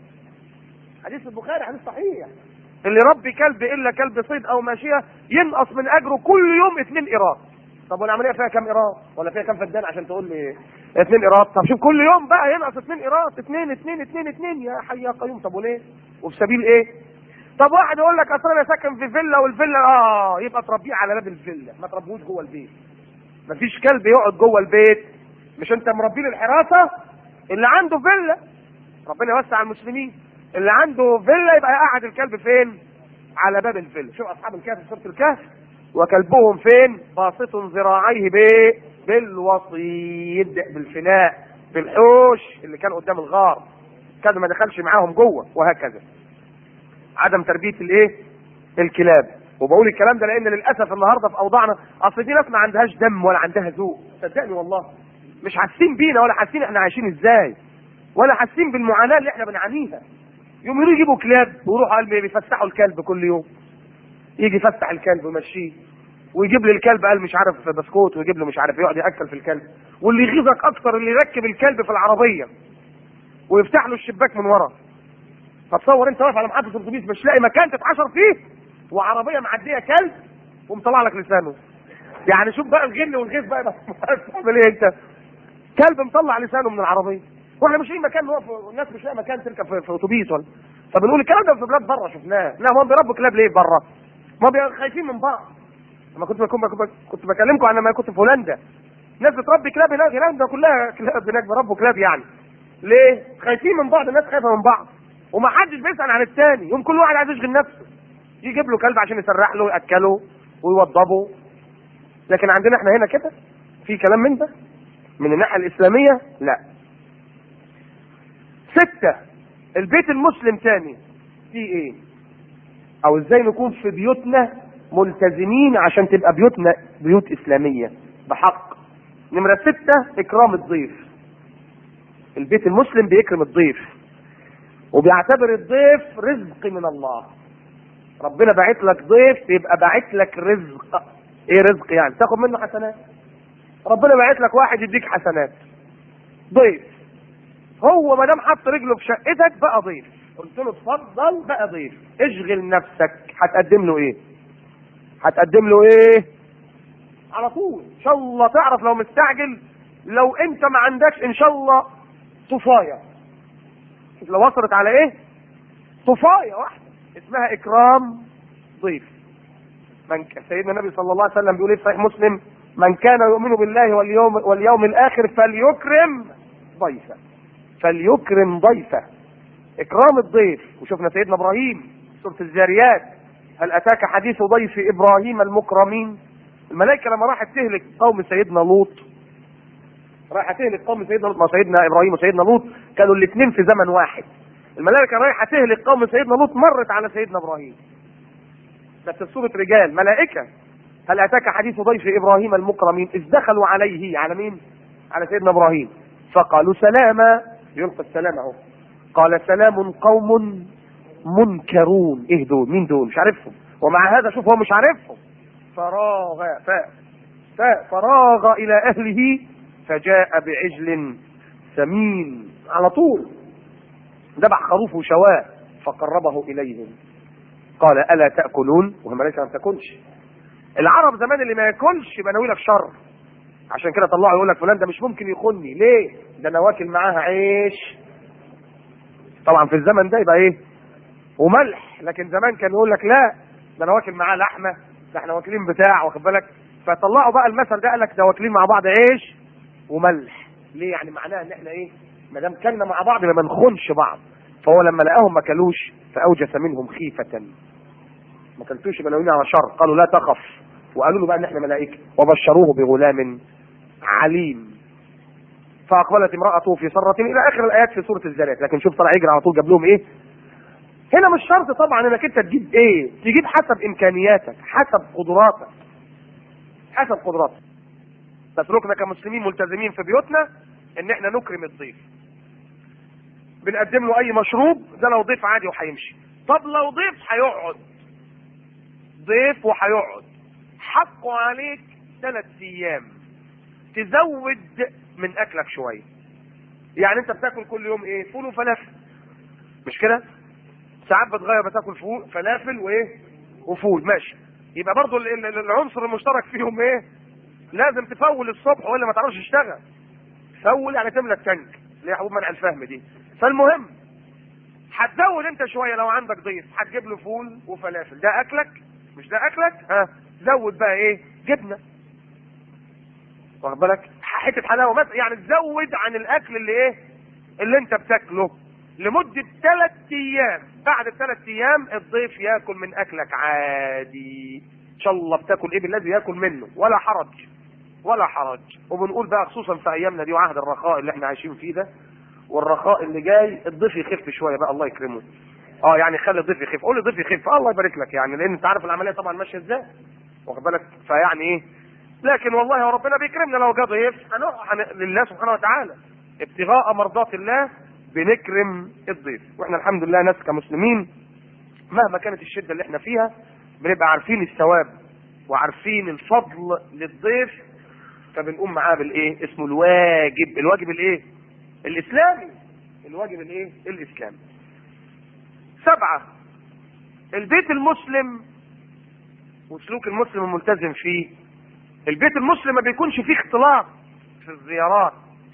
حديث البخاري حديث صحيح اللي ربي كلب الا كلب صيد او ماشيه ينقص من اجره كل يوم اثنين قيراط طب والعمليه فيها كام قيراط ولا فيها كام فدان عشان تقول لي اثنين قيراط طب شوف كل يوم بقى ينقص اثنين قيراط اثنين اثنين اثنين اثنين يا حي يا قيوم طب وليه وفي سبيل ايه طب واحد يقول لك اصل انا ساكن في فيلا والفيلا اه يبقى تربيه على باب الفيلا ما تربوش جوه البيت مفيش كلب يقعد جوه البيت مش انت مربيه للحراسه اللي عنده فيلا ربنا يوسع على المسلمين اللي عنده فيلا يبقى يقعد الكلب فين على باب الفيلا شوف اصحاب الكهف في سوره الكهف وكلبهم فين باسط ذراعيه بايه بالوصيد بالفناء بالحوش اللي كان قدام الغار كان ما دخلش معاهم جوه وهكذا عدم تربيه الايه الكلاب وبقول الكلام ده لان للاسف النهارده في اوضاعنا اصل دي ناس ما عندهاش دم ولا عندها ذوق صدقني والله مش حاسين بينا ولا حاسين احنا عايشين ازاي ولا حاسين بالمعاناه اللي احنا بنعانيها يوم يروحوا يجيبوا كلاب ويروحوا قلب بيفسحوا الكلب كل يوم يجي يفسح الكلب ويمشيه ويجيب لي الكلب قال مش عارف بسكوت ويجيب له مش عارف يقعد ياكل في الكلب واللي يغيظك اكتر اللي يركب الكلب في العربيه ويفتح له الشباك من ورا فتصور انت واقف على محطه الاتوبيس مش لاقي مكان تتحشر فيه وعربيه معديه كلب ومطلع لك لسانه يعني شوف بقى الغل والغيظ بقى تعمل ايه انت كلب مطلع لسانه من العربيه واحنا مش لاقيين مكان نقف والناس مش لاقي مكان تركب في, في اتوبيس ولا فبنقول الكلام ده في بلاد بره شفناه لا هم بيربوا كلاب ليه بره ما بي- خايفين من بعض لما كنت بكون كنت بكلمكم عن لما كنت في هولندا ناس بتربي كلاب هناك هولندا كلها كلاب هناك بيربوا كلاب يعني ليه؟ خايفين من بعض الناس خايفه من بعض وما حدش بيسال عن الثاني يوم كل واحد عايز يشغل نفسه يجيب له كلب عشان يسرح له ياكله ويوضبه لكن عندنا احنا هنا كده في كلام من ده من الناحيه الاسلاميه لا ستة البيت المسلم تاني في ايه او ازاي نكون في بيوتنا ملتزمين عشان تبقى بيوتنا بيوت اسلامية بحق نمرة ستة اكرام الضيف البيت المسلم بيكرم الضيف وبيعتبر الضيف رزق من الله ربنا باعت لك ضيف يبقى باعت لك رزق ايه رزق يعني تاخد منه حسنات ربنا باعت لك واحد يديك حسنات ضيف هو ما دام حط رجله في شقتك بقى ضيف قلت له اتفضل بقى ضيف اشغل نفسك هتقدم له ايه هتقدم له ايه على طول ان شاء الله تعرف لو مستعجل لو انت ما عندكش ان شاء الله طفايه شوف لو وصلت على ايه طفايه واحده اسمها اكرام ضيف من ك... سيدنا النبي صلى الله عليه وسلم بيقول ايه في صحيح مسلم من كان يؤمن بالله واليوم واليوم الاخر فليكرم ضيفه فليكرم ضيفه اكرام الضيف وشفنا سيدنا ابراهيم سوره الذاريات هل اتاك حديث ضيف ابراهيم المكرمين الملائكه لما راحت تهلك قوم سيدنا لوط رايحه تهلك قوم سيدنا لوط ما سيدنا ابراهيم وسيدنا لوط كانوا الاثنين في زمن واحد الملائكه رايحه تهلك قوم سيدنا لوط مرت على سيدنا ابراهيم بس في صوره رجال ملائكه هل اتاك حديث ضيف ابراهيم المكرمين اذ دخلوا عليه على مين؟ على سيدنا ابراهيم فقالوا سلاما يلقي السلام اهو قال سلام قوم منكرون ايه دول مين دول مش عارفهم ومع هذا شوف هو مش عارفهم فراغ ف ف فراغ الى اهله فجاء بعجل سمين على طول ذبح خروف وشواه فقربه اليهم قال الا تاكلون وهم ليس ما تاكلش العرب زمان اللي ما ياكلش يبقى ناوي لك شر عشان كده طلعوا يقول لك فلان ده مش ممكن يخوني ليه ده انا واكل معاها عيش طبعا في الزمن ده يبقى ايه وملح لكن زمان كان يقول لك لا ده انا واكل معاه لحمه ده احنا واكلين بتاع واخد بالك فطلعوا بقى المثل ده قال لك ده واكلين مع بعض عيش وملح ليه يعني معناها ان احنا ايه ما دام كلنا مع بعض ما نخونش بعض فهو لما لقاهم ما كلوش فاوجس منهم خيفه ما كلتوش يبقى ناويين على شر قالوا لا تخف وقالوا له بقى ان احنا ملائكه وبشروه بغلام عليم فاقبلت امراته في سره الى اخر الايات في سوره الزلات لكن شوف طلع يجري على طول جاب لهم ايه هنا مش شرط طبعا انك انت تجيب ايه تجيب حسب امكانياتك حسب قدراتك حسب قدراتك تتركنا كمسلمين ملتزمين في بيوتنا ان احنا نكرم الضيف بنقدم له اي مشروب ده لو ضيف عادي وهيمشي طب لو ضيف هيقعد ضيف وهيقعد حقه عليك ثلاث ايام تزود من اكلك شويه يعني انت بتاكل كل يوم ايه فول وفلافل مش كده ساعات بتغير بتاكل فول فلافل وايه وفول ماشي يبقى برضو ال- ال- العنصر المشترك فيهم ايه لازم تفول الصبح والا ما تعرفش تشتغل فول يعني تملى التانك اللي هي حبوب منع الفهم دي فالمهم هتزود انت شويه لو عندك ضيف هتجيب له فول وفلافل ده اكلك مش ده اكلك ها زود بقى ايه جبنه واخد بالك حته حلاوه مثلا يعني تزود عن الاكل اللي ايه اللي انت بتاكله لمده ثلاث ايام بعد الثلاث ايام الضيف ياكل من اكلك عادي ان شاء الله بتاكل ايه بالذي ياكل منه ولا حرج ولا حرج وبنقول بقى خصوصا في ايامنا دي وعهد الرخاء اللي احنا عايشين فيه ده والرخاء اللي جاي الضيف يخف شويه بقى الله يكرمه اه يعني خلي الضيف يخف قول الضيف يخف الله يبارك لك يعني لان انت عارف العمليه طبعا ماشيه ازاي واخد بالك فيعني ايه لكن والله يا ربنا بيكرمنا لو جه ضيف هنروح هن- لله سبحانه وتعالى ابتغاء مرضات الله بنكرم الضيف واحنا الحمد لله ناس كمسلمين مهما كانت الشده اللي احنا فيها بنبقى عارفين الثواب وعارفين الفضل للضيف فبنقوم معاه بالايه اسمه الواجب الواجب الايه الاسلامي الواجب الايه الاسلامي سبعة البيت المسلم وسلوك المسلم الملتزم فيه البيت المسلم ما بيكونش فيه اختلاط في الزيارات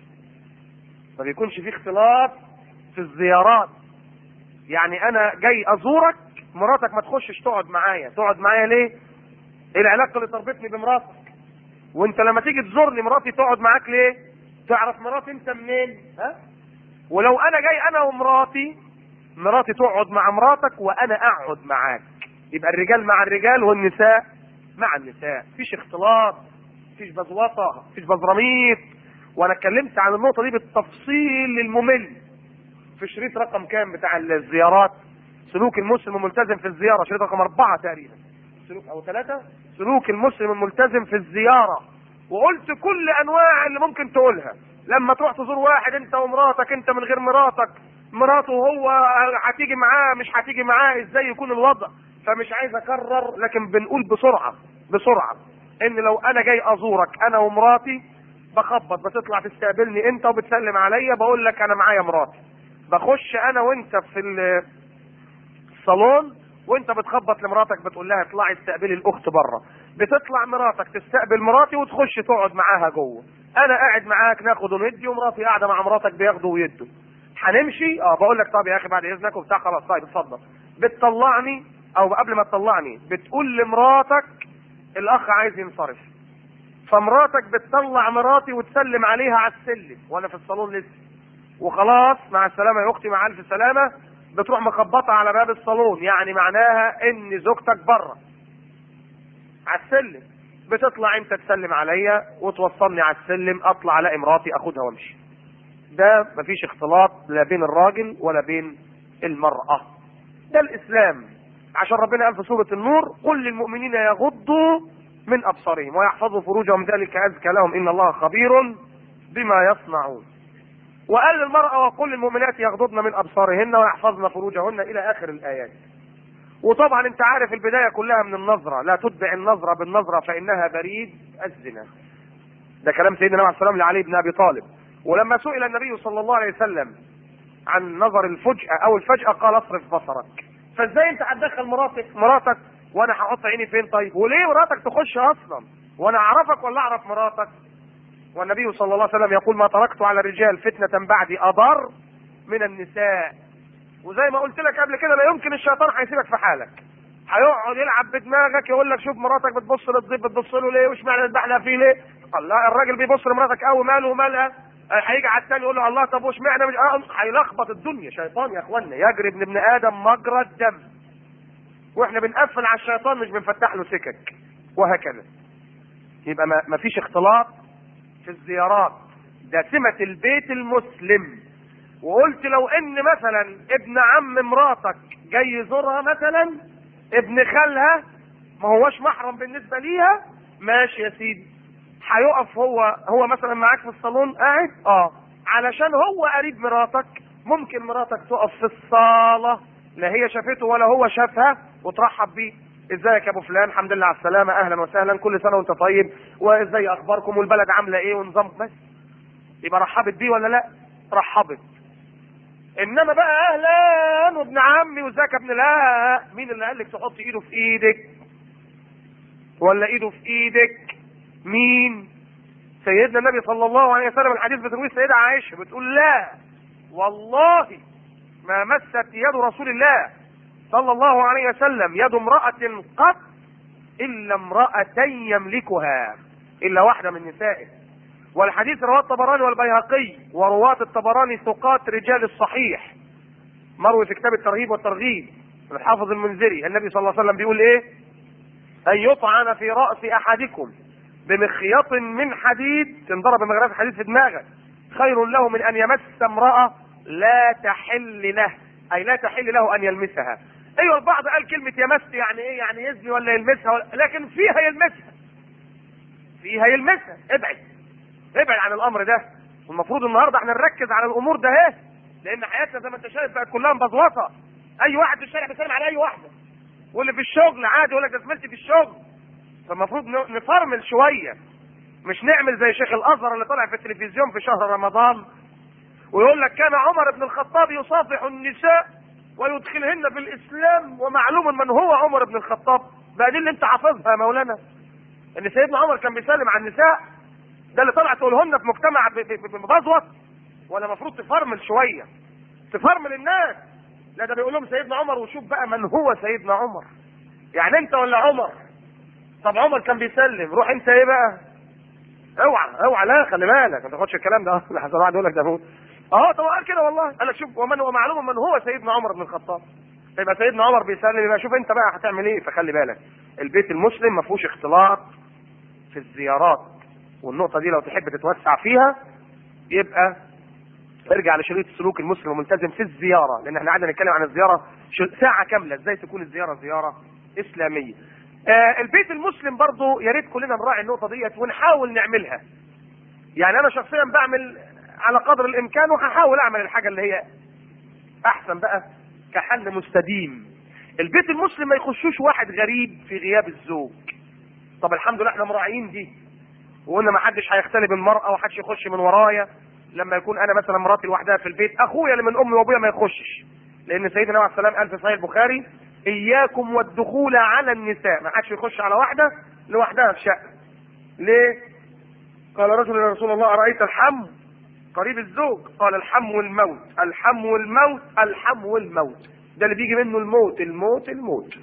ما بيكونش فيه اختلاط في الزيارات يعني انا جاي ازورك مراتك ما تخشش تقعد معايا تقعد معايا ليه ايه العلاقه اللي تربطني بمراتك وانت لما تيجي تزورني مراتي تقعد معاك ليه تعرف مراتي انت منين ها ولو انا جاي انا ومراتي مراتي تقعد مع مراتك وانا اقعد معاك يبقى الرجال مع الرجال والنساء مع النساء مفيش اختلاط مفيش بزوطه مفيش بزراميط وانا اتكلمت عن النقطه دي بالتفصيل الممل في شريط رقم كام بتاع الزيارات سلوك المسلم الملتزم في الزياره شريط رقم اربعه تقريبا سلوك او ثلاثه سلوك المسلم الملتزم في الزياره وقلت كل انواع اللي ممكن تقولها لما تروح تزور واحد انت ومراتك انت من غير مراتك مراته هو هتيجي معاه مش هتيجي معاه ازاي يكون الوضع فمش عايز اكرر لكن بنقول بسرعه بسرعه ان لو انا جاي ازورك انا ومراتي بخبط بتطلع تستقبلني انت وبتسلم عليا بقول لك انا معايا مراتي بخش انا وانت في ال- الصالون وانت بتخبط لمراتك بتقول لها اطلعي استقبلي الاخت بره بتطلع مراتك تستقبل مراتي وتخش تقعد معاها جوه انا قاعد معاك ناخد وندي ومراتي قاعده مع مراتك بياخدوا ويدوا هنمشي اه بقول لك طب يا اخي بعد اذنك وبتاع خلاص طيب اتفضل بتطلعني او قبل ما تطلعني بتقول لمراتك الاخ عايز ينصرف فمراتك بتطلع مراتي وتسلم عليها على السلم وانا في الصالون لسه وخلاص مع السلامه يا اختي مع الف سلامه بتروح مخبطه على باب الصالون يعني معناها ان زوجتك بره على السلم بتطلع انت تسلم عليا وتوصلني على السلم اطلع الاقي مراتي اخدها وامشي ده مفيش اختلاط لا بين الراجل ولا بين المرأة ده الاسلام عشان ربنا قال في سورة النور قل للمؤمنين يغضوا من ابصارهم ويحفظوا فروجهم ذلك ازكى لهم ان الله خبير بما يصنعون وقال للمرأة وقل للمؤمنات يغضضن من أبصارهن ويحفظن فروجهن إلى آخر الآيات وطبعا انت عارف البداية كلها من النظرة لا تتبع النظرة بالنظرة فإنها بريد الزنا ده كلام سيدنا عليه السلام لعلي بن أبي طالب ولما سئل النبي صلى الله عليه وسلم عن نظر الفجأة أو الفجأة قال اصرف بصرك فازاي انت هتدخل مراتك مراتك وانا هحط عيني فين طيب وليه مراتك تخش اصلا وانا اعرفك ولا اعرف مراتك والنبي صلى الله عليه وسلم يقول ما تركت على الرجال فتنة بعدي أضر من النساء وزي ما قلت لك قبل كده لا يمكن الشيطان هيسيبك في حالك هيقعد يلعب بدماغك يقول لك شوف مراتك بتبص للضيف بتبص له ليه وش معنى تبحلها فيه ليه؟ قال لا الراجل بيبص لمراتك قوي ماله ومالها آه، هيجي على التاني يقول له الله طب وش معنى مش آه، هيلخبط الدنيا شيطان يا اخوانا يجري ابن ابن ادم مجرى الدم واحنا بنقفل على الشيطان مش بنفتح له سكك وهكذا يبقى ما ما فيش اختلاط في الزيارات ده سمة البيت المسلم وقلت لو ان مثلا ابن عم مراتك جاي يزورها مثلا ابن خالها ما هوش محرم بالنسبة ليها ماشي يا سيدي هيقف هو هو مثلا معاك في الصالون قاعد اه علشان هو قريب مراتك ممكن مراتك تقف في الصالة لا هي شافته ولا هو شافها وترحب بيه ازيك يا ابو فلان الحمد لله على السلامة اهلا وسهلا كل سنة وانت طيب وازاي اخباركم والبلد عاملة ايه ونظام بس يبقى رحبت بيه ولا لا رحبت انما بقى اهلا وابن عمي وازيك يا ابن لا مين اللي قال لك تحط ايده في ايدك ولا ايده في ايدك مين سيدنا النبي صلى الله عليه وسلم الحديث بترويه السيدة عائشة بتقول لا والله ما مست يد رسول الله صلى الله عليه وسلم يد امرأة قط إلا امرأة يملكها إلا واحدة من نسائه والحديث رواه الطبراني والبيهقي ورواة الطبراني ثقات رجال الصحيح مروي في كتاب الترهيب والترغيب الحافظ المنذري النبي صلى الله عليه وسلم بيقول ايه ان يطعن في رأس احدكم بمخيط من حديد تنضرب بمغرفة حديد في دماغك خير له من ان يمس امرأة لا تحل له اي لا تحل له ان يلمسها ايوه البعض قال كلمة يمس يعني ايه يعني يزني ولا يلمسها ولا لكن فيها يلمسها فيها يلمسها ابعد ابعد عن الامر ده والمفروض النهارده احنا نركز على الامور ده اهي لان حياتنا زي ما انت شايف بقت كلها مبزوطه اي واحد في الشارع بيسلم على اي واحده واللي في الشغل عادي يقول لك ده زميلتي في الشغل فالمفروض ن- نفرمل شويه مش نعمل زي شيخ الازهر اللي طلع في التلفزيون في شهر رمضان ويقول لك كان عمر بن الخطاب يصافح النساء ويدخلهن في الاسلام ومعلوم من هو عمر بن الخطاب بقى دي اللي انت حافظها يا مولانا ان سيدنا عمر كان بيسلم على النساء ده اللي طلع تقولهن في مجتمع ب- ب- ب- مبزوط ولا المفروض تفرمل شويه تفرمل الناس لا ده بيقول لهم سيدنا عمر وشوف بقى من هو سيدنا عمر يعني انت ولا عمر طب عمر كان بيسلم روح انت ايه بقى اوعى اوعى لا خلي بالك ما تاخدش الكلام ده لحسن واحد يقول لك ده هو اه طب قال كده والله قال لك شوف ومن هو معلوم من هو سيدنا عمر بن الخطاب يبقى سيدنا عمر بيسلم يبقى شوف انت بقى هتعمل ايه فخلي بالك البيت المسلم ما فيهوش اختلاط في الزيارات والنقطه دي لو تحب تتوسع فيها يبقى ارجع لشريط السلوك المسلم الملتزم في الزياره لان احنا قعدنا نتكلم عن الزياره ش- ساعه كامله ازاي تكون الزياره زياره اسلاميه آه البيت المسلم برضو يا ريت كلنا نراعي النقطه ديت ونحاول نعملها يعني انا شخصيا بعمل على قدر الامكان وهحاول اعمل الحاجه اللي هي احسن بقى كحل مستديم البيت المسلم ما يخشوش واحد غريب في غياب الزوج طب الحمد لله احنا مراعيين دي وقلنا ما حدش هيختلي بالمرأة وحدش يخش من ورايا لما يكون انا مثلا مراتي لوحدها في البيت اخويا اللي من امي وابويا ما يخشش لان سيدنا عليه السلام قال في صحيح البخاري اياكم والدخول على النساء ما حدش يخش على واحدة لوحدها في شقة ليه قال رجل يا رسول الله ارايت الحم قريب الزوج قال الحم والموت الحم والموت الحم والموت ده اللي بيجي منه الموت الموت الموت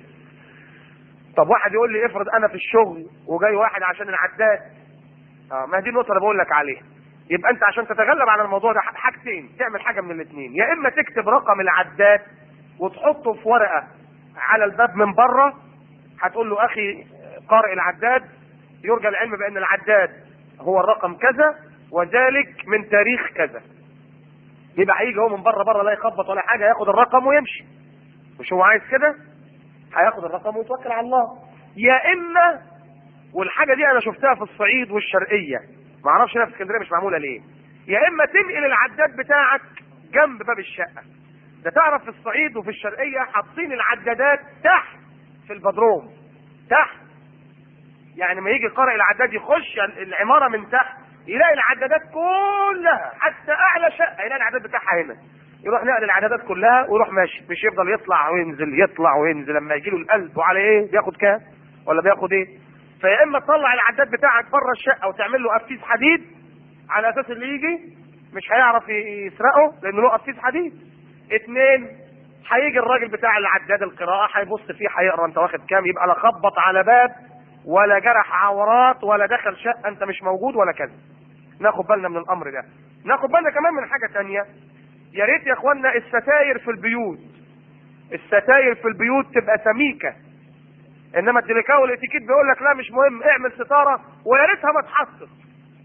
طب واحد يقول لي افرض انا في الشغل وجاي واحد عشان العداد اه ما دي النقطه اللي بقول لك عليها يبقى انت عشان تتغلب على الموضوع ده حاجتين تعمل حاجه من الاثنين يا اما تكتب رقم العداد وتحطه في ورقه على الباب من بره هتقول له اخي قارئ العداد يرجى العلم بان العداد هو الرقم كذا وذلك من تاريخ كذا يبقى هيجي هو من بره بره لا يخبط ولا حاجه ياخد الرقم ويمشي مش هو عايز كده هياخد الرقم ويتوكل على الله يا اما والحاجه دي انا شفتها في الصعيد والشرقيه ما اعرفش هنا في اسكندريه مش معموله ليه يا اما تنقل العداد بتاعك جنب باب الشقه ده تعرف في الصعيد وفي الشرقيه حاطين العدادات تحت في البدروم تحت يعني ما يجي قارئ العداد يخش العماره من تحت يلاقي العدادات كلها حتى اعلى شقه يلاقي العداد بتاعها هنا يروح نقل العدادات كلها ويروح ماشي مش يفضل يطلع وينزل يطلع وينزل لما يجي له القلب وعلى ايه بياخد كام ولا بياخد ايه فيا اما تطلع العداد بتاعك بره الشقه وتعمل له قفيز حديد على اساس اللي يجي مش هيعرف يسرقه لانه له قفيز حديد اتنين هيجي الراجل بتاع العداد القراءه هيبص فيه هيقرا انت واخد كام يبقى لا خبط على باب ولا جرح عورات ولا دخل شقه انت مش موجود ولا كذا ناخد بالنا من الامر ده ناخد بالنا كمان من حاجه تانية يا ريت يا اخوانا الستاير في البيوت الستاير في البيوت تبقى سميكه انما الديليكا والاتيكيت بيقول لك لا مش مهم اعمل ستاره ويا ريتها ما تحصل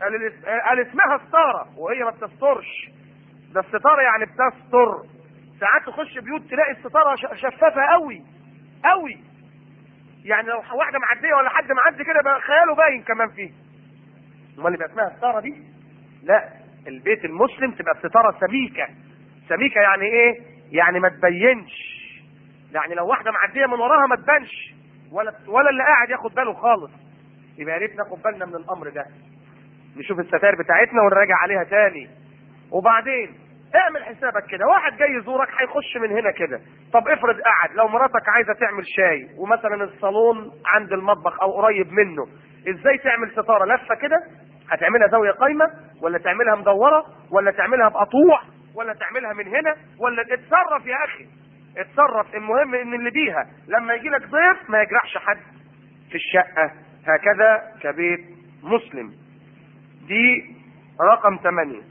قال قال اسمها ستاره وهي ما بتسترش ده الستاره يعني بتستر ساعات تخش بيوت تلاقي الستاره ش- شفافه قوي قوي يعني لو واحده معديه ولا حد معدي كده بقى خياله باين كمان فيه امال يبقى اسمها ستاره دي لا البيت المسلم تبقى بستاره سميكه سميكه يعني ايه يعني ما تبينش يعني لو واحده معديه من وراها ما تبانش ولا ولا اللي قاعد ياخد باله خالص يبقى يا ريت ناخد بالنا من الامر ده نشوف الستائر بتاعتنا ونراجع عليها تاني وبعدين اعمل حسابك كده واحد جاي يزورك هيخش من هنا كده طب افرض قعد لو مراتك عايزه تعمل شاي ومثلا الصالون عند المطبخ او قريب منه ازاي تعمل ستاره لفه كده هتعملها زاويه قايمه ولا تعملها مدوره ولا تعملها بقطوع ولا تعملها من هنا ولا اتصرف يا اخي اتصرف المهم ان اللي بيها لما يجي لك ضيف ما يجرحش حد في الشقه هكذا كبيت مسلم دي رقم ثمانية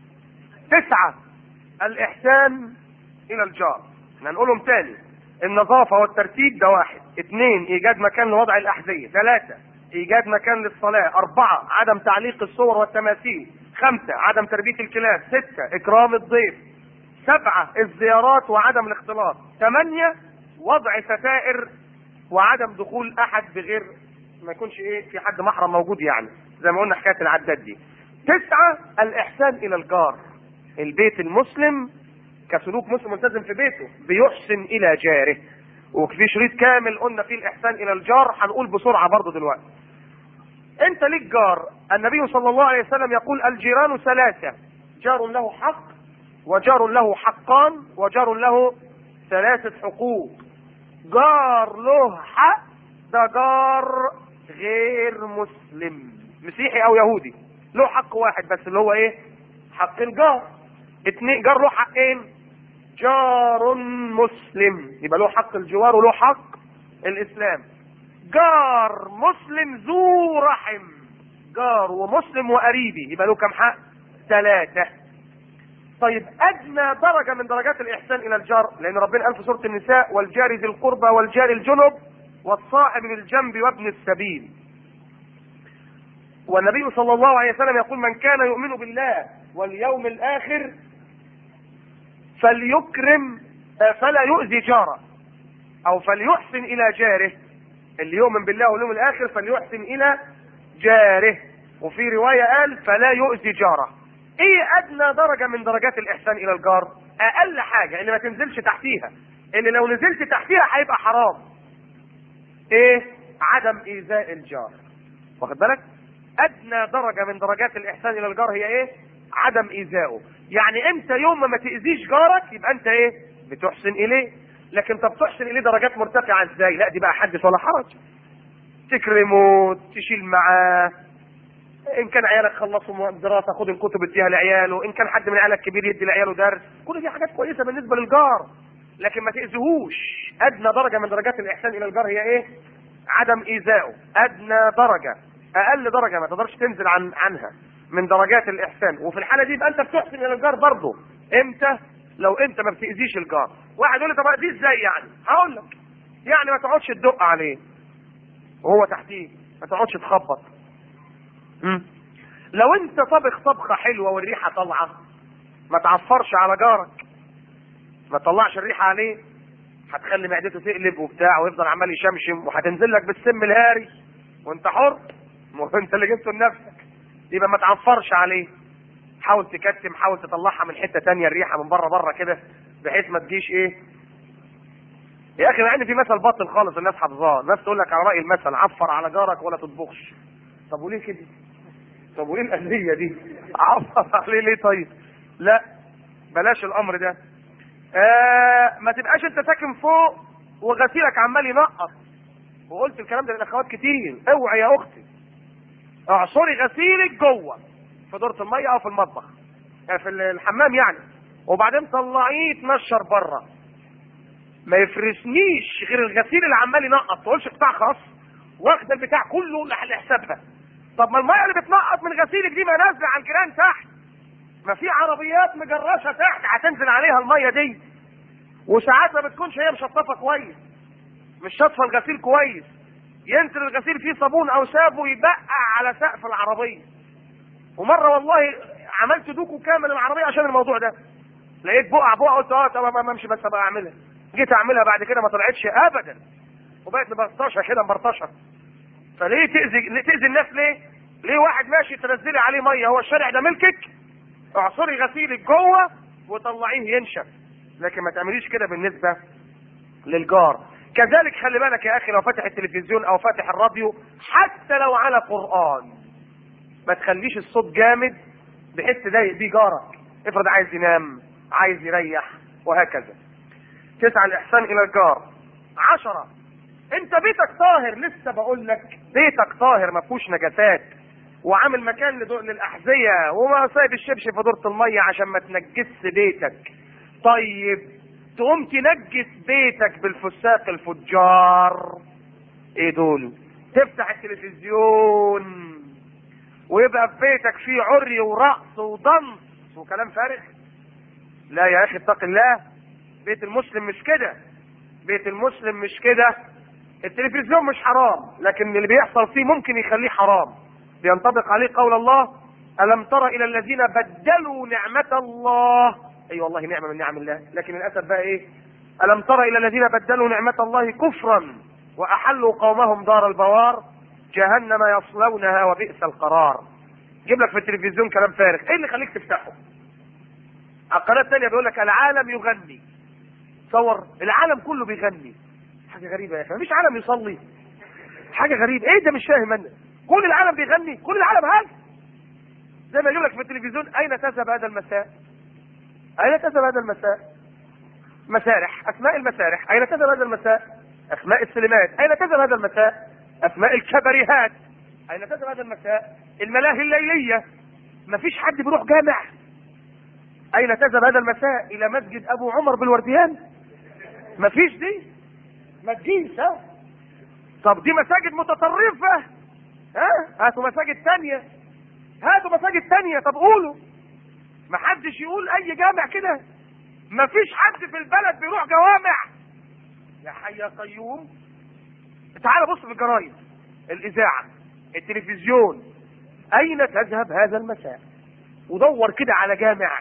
تسعة الإحسان إلى الجار احنا هنقولهم تاني النظافة والترتيب ده واحد اثنين إيجاد مكان لوضع الأحذية ثلاثة إيجاد مكان للصلاة أربعة عدم تعليق الصور والتماثيل خمسة عدم تربية الكلاب ستة إكرام الضيف سبعة الزيارات وعدم الاختلاط ثمانية وضع ستائر وعدم دخول أحد بغير ما يكونش ايه في حد محرم موجود يعني زي ما قلنا حكايه العداد دي تسعه الاحسان الى الجار البيت المسلم كسلوك مسلم ملتزم في بيته بيحسن الى جاره وفي شريط كامل قلنا فيه الاحسان الى الجار هنقول بسرعه برضه دلوقتي انت ليك جار النبي صلى الله عليه وسلم يقول الجيران ثلاثه جار له حق وجار له حقان وجار له ثلاثه حقوق جار له حق ده جار غير مسلم مسيحي او يهودي له حق واحد بس اللي هو ايه حق الجار اتنين جار له حقين جار مسلم يبقى له حق الجوار وله حق الاسلام جار مسلم ذو رحم جار ومسلم وقريبي يبقى له كم حق ثلاثة طيب ادنى درجة من درجات الاحسان الى الجار لان ربنا قال في سورة النساء والجار ذي القربى والجار الجنب والصاحب بالجنب وابن السبيل والنبي صلى الله عليه وسلم يقول من كان يؤمن بالله واليوم الاخر فليكرم فلا يؤذي جاره او فليحسن الى جاره اللي يؤمن بالله واليوم الاخر فليحسن الى جاره وفي رواية قال فلا يؤذي جاره ايه ادنى درجة من درجات الاحسان الى الجار اقل حاجة اللي ما تنزلش تحتيها اللي لو نزلت تحتيها هيبقى حرام ايه عدم ايذاء الجار واخد بالك ادنى درجة من درجات الاحسان الى الجار هي ايه عدم ايذائه يعني انت يوم ما تاذيش جارك يبقى انت ايه بتحسن اليه لكن طب تحسن اليه درجات مرتفعة ازاي لا دي بقى حدث ولا حرج تكرمه تشيل معاه ان كان عيالك خلصوا دراسه خد الكتب اديها لعياله ان كان حد من عيالك كبير يدي لعياله درس كل دي حاجات كويسه بالنسبه للجار لكن ما تاذيهوش ادنى درجه من درجات الاحسان الى الجار هي ايه عدم ايذائه ادنى درجه اقل درجه ما تقدرش تنزل عن عنها من درجات الاحسان وفي الحاله دي يبقى انت بتحسن الى الجار برضه امتى لو انت ما بتاذيش الجار واحد يقول لي طب اذيه ازاي يعني هقول لك يعني ما تقعدش تدق عليه وهو تحتيه ما تقعدش تخبط مم. لو انت طبخ طبخه حلوه والريحه طالعه ما تعفرش على جارك ما تطلعش الريحه عليه هتخلي معدته تقلب وبتاع ويفضل عمال يشمشم وهتنزل لك بالسم الهاري وانت حر ما هو انت اللي جبته لنفسك يبقى ما تعفرش عليه حاول تكتم حاول تطلعها من حته تانية الريحه من بره بره كده بحيث ما تجيش ايه يا اخي مع ان في مثل باطل خالص الناس حافظاه الناس تقول لك على راي المثل عفر على جارك ولا تطبخش طب وليه كده طب وايه الاذيه دي عفر عليه ليه طيب لا بلاش الامر ده آه ما تبقاش انت ساكن فوق وغسيلك عمال ينقط وقلت الكلام ده للاخوات كتير اوعي يا اختي اعصري غسيلك جوه في دورة المية او في المطبخ آه في الحمام يعني وبعدين طلعيه يتنشر بره ما يفرسنيش غير الغسيل اللي عمال ينقط تقولش قطاع خاص واخد البتاع كله لحسابها طب ما الميه اللي بتنقط من غسيلك دي ما نازله على الجيران تحت ما في عربيات مجرشه تحت هتنزل عليها الميه دي وساعات ما بتكونش هي مشطفه كويس مش شاطفه الغسيل كويس ينزل الغسيل فيه صابون او سابه يبقع على سقف العربيه ومره والله عملت دوكو كامل العربيه عشان الموضوع ده لقيت بقع بقع قلت اه طب ما امشي بس ابقى اعملها جيت اعملها بعد كده ما طلعتش ابدا وبقت مبرطشه كده مبرطشه فليه تاذي ليه تاذي الناس ليه؟ ليه واحد ماشي تنزلي عليه ميه هو الشارع ده ملكك اعصري غسيلك جوه وطلعيه ينشف لكن ما تعمليش كده بالنسبه للجار كذلك خلي بالك يا اخي لو فاتح التلفزيون او فاتح الراديو حتى لو على قران ما تخليش الصوت جامد بحيث تضايق بيه جارك افرض عايز ينام عايز يريح وهكذا تسعى الاحسان الى الجار عشرة انت بيتك طاهر لسه بقول لك بيتك طاهر ما فيهوش نجاسات وعامل مكان لدو- للاحذيه وما سايب الشبشب في دورة الميه عشان ما تنجسش بيتك طيب تقوم تنجس بيتك بالفساق الفجار ايه دول تفتح التلفزيون ويبقى في بيتك فيه عري ورقص وضنس وكلام فارغ لا يا اخي اتق الله بيت المسلم مش كده بيت المسلم مش كده التلفزيون مش حرام لكن اللي بيحصل فيه ممكن يخليه حرام بينطبق عليه قول الله ألم تر إلى الذين بدلوا نعمة الله أي أيوة والله نعمة من نعم الله لكن للأسف بقى إيه ألم تر إلى الذين بدلوا نعمة الله كفرا وأحلوا قومهم دار البوار جهنم يصلونها وبئس القرار جيب لك في التلفزيون كلام فارغ ايه اللي يخليك تفتحه القناة الثانية بيقول لك العالم يغني تصور العالم كله بيغني حاجة غريبة يا اخي مفيش عالم يصلي حاجة غريبة ايه ده مش فاهم انا كل العالم بيغني كل العالم هاج زي ما يجيب لك في التلفزيون اين تذهب هذا المساء اين تذهب هذا المساء مسارح اسماء المسارح اين تذهب هذا المساء اسماء السينمات اين تذهب هذا المساء اسماء الكباريهات اين تذهب هذا المساء الملاهي الليلية مفيش حد بيروح جامع اين تذهب هذا المساء الى مسجد ابو عمر بالورديان مفيش دي ما تجيش ها طب دي مساجد متطرفة ها هاتوا مساجد تانية هاتوا مساجد تانية طب قولوا ما حدش يقول اي جامع كده مفيش حد في البلد بيروح جوامع يا حي يا قيوم تعال بص في الجرايد الاذاعة التلفزيون اين تذهب هذا المساء ودور كده على جامع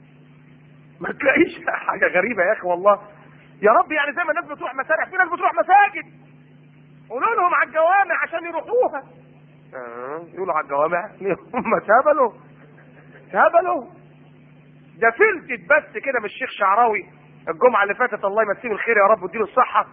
ما تلاقيش حاجة غريبة يا اخي والله يا رب يعني زي ما الناس بتروح مسارح في ناس بتروح مساجد قولوا لهم على الجوامع عشان يروحوها آه، يقولوا على الجوامع هم تهبلوا تهبلوا ده فلتت بس كده من الشيخ شعراوي الجمعة اللي فاتت الله يمسيه بالخير يا رب واديله الصحة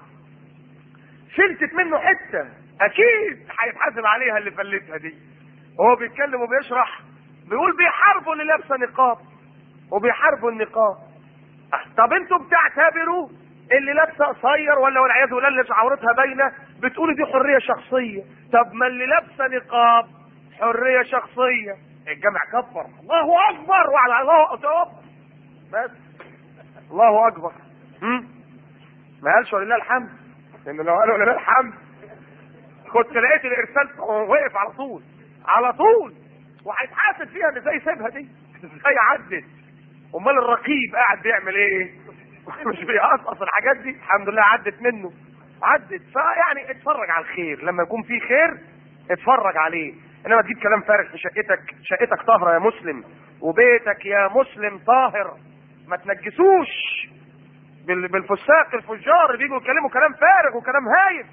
فلتت منه حتة أكيد هيتحاسب عليها اللي فلتها دي وهو بيتكلم وبيشرح بيقول بيحاربوا اللي لابسة نقاب وبيحاربوا النقاب طب انتوا بتعتبروا اللي لابسه قصير ولا والعياذ بالله اللي عورتها باينه بتقولوا دي حريه شخصيه طب ما اللي لابسه نقاب حريه شخصيه الجامع كبر الله اكبر وعلى الله اكبر بس الله اكبر هم؟ ما قالش ولله الحمد لان لو قالوا ولله الحمد كنت لقيت الارسال وقف على طول على طول وهيتحاسب فيها ان ازاي سيبها دي ازاي عدت امال الرقيب قاعد بيعمل ايه مش بيأثر في الحاجات دي الحمد لله عدت منه عدت فيعني اتفرج على الخير لما يكون في خير اتفرج عليه انما تجيب كلام فارغ في شقتك شقتك طاهره يا مسلم وبيتك يا مسلم طاهر ما تنجسوش بال- بالفساق الفجار اللي بيجوا يتكلموا كلام فارغ وكلام هايف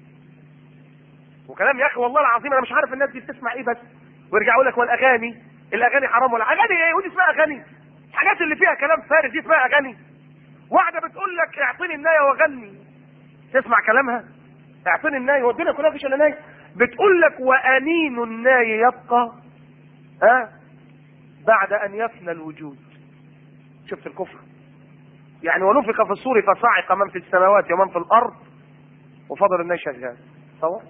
وكلام يا اخي والله العظيم انا مش عارف الناس دي بتسمع ايه بس ويرجعوا يقول لك والاغاني الاغاني حرام ولا اغاني ايه ودي اسمها اغاني الحاجات اللي فيها كلام فارغ دي اسمها اغاني واحده بتقول لك اعطيني النايه واغني تسمع كلامها اعطيني النايه والدنيا كلها مفيش الا نايه بتقول لك وانين الناي يبقى ها بعد ان يفنى الوجود شفت الكفر يعني ونفخ في الصور فصعق من في السماوات ومن في الارض وفضل الناي شغال صور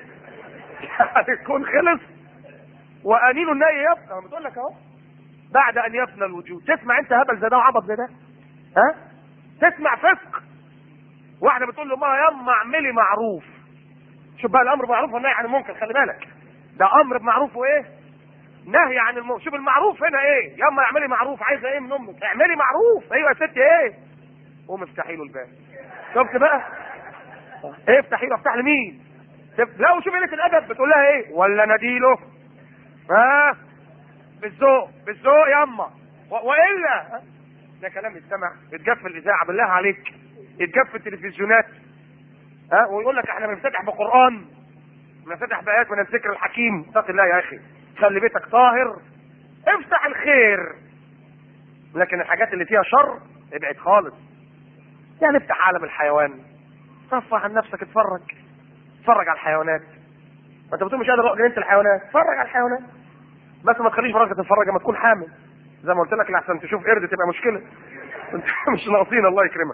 يعني يكون خلص وانين الناي يبقى بتقول لك اهو بعد ان يفنى الوجود تسمع انت هبل زي ده وعبط زي ده ها تسمع فسق واحده بتقول له ما يما اعملي معروف شوف بقى الامر بالمعروف والنهي عن المنكر خلي بالك ده امر بمعروف وايه نهي عن المنكر شوف المعروف هنا ايه يما اعملي معروف عايزه ايه من امك اعملي معروف ايوه يا ستي ايه قوم افتحي له الباب شفت بقى ايه افتحي له افتح لمين شوف- لا وشوف قله الادب بتقول لها ايه ولا نديله ها بالذوق بالذوق ياما و- والا ده كلام يتسمع يتجاب في الاذاعه بالله عليك يتجاب في التلفزيونات ها ويقول لك احنا بنفتتح بقران بنفتتح بايات من الذكر الحكيم اتق الله يا اخي خلي بيتك طاهر افتح الخير لكن الحاجات اللي فيها شر ابعد خالص يعني افتح عالم الحيوان صفح عن نفسك اتفرج اتفرج على الحيوانات ما انت بتقول مش قادر جنينه الحيوانات اتفرج على الحيوانات بس ما تخليش مراتك تتفرج لما تكون حامل زي ما قلت لك لحسن تشوف قرد تبقى مشكله انت مش ناقصين الله يكرمك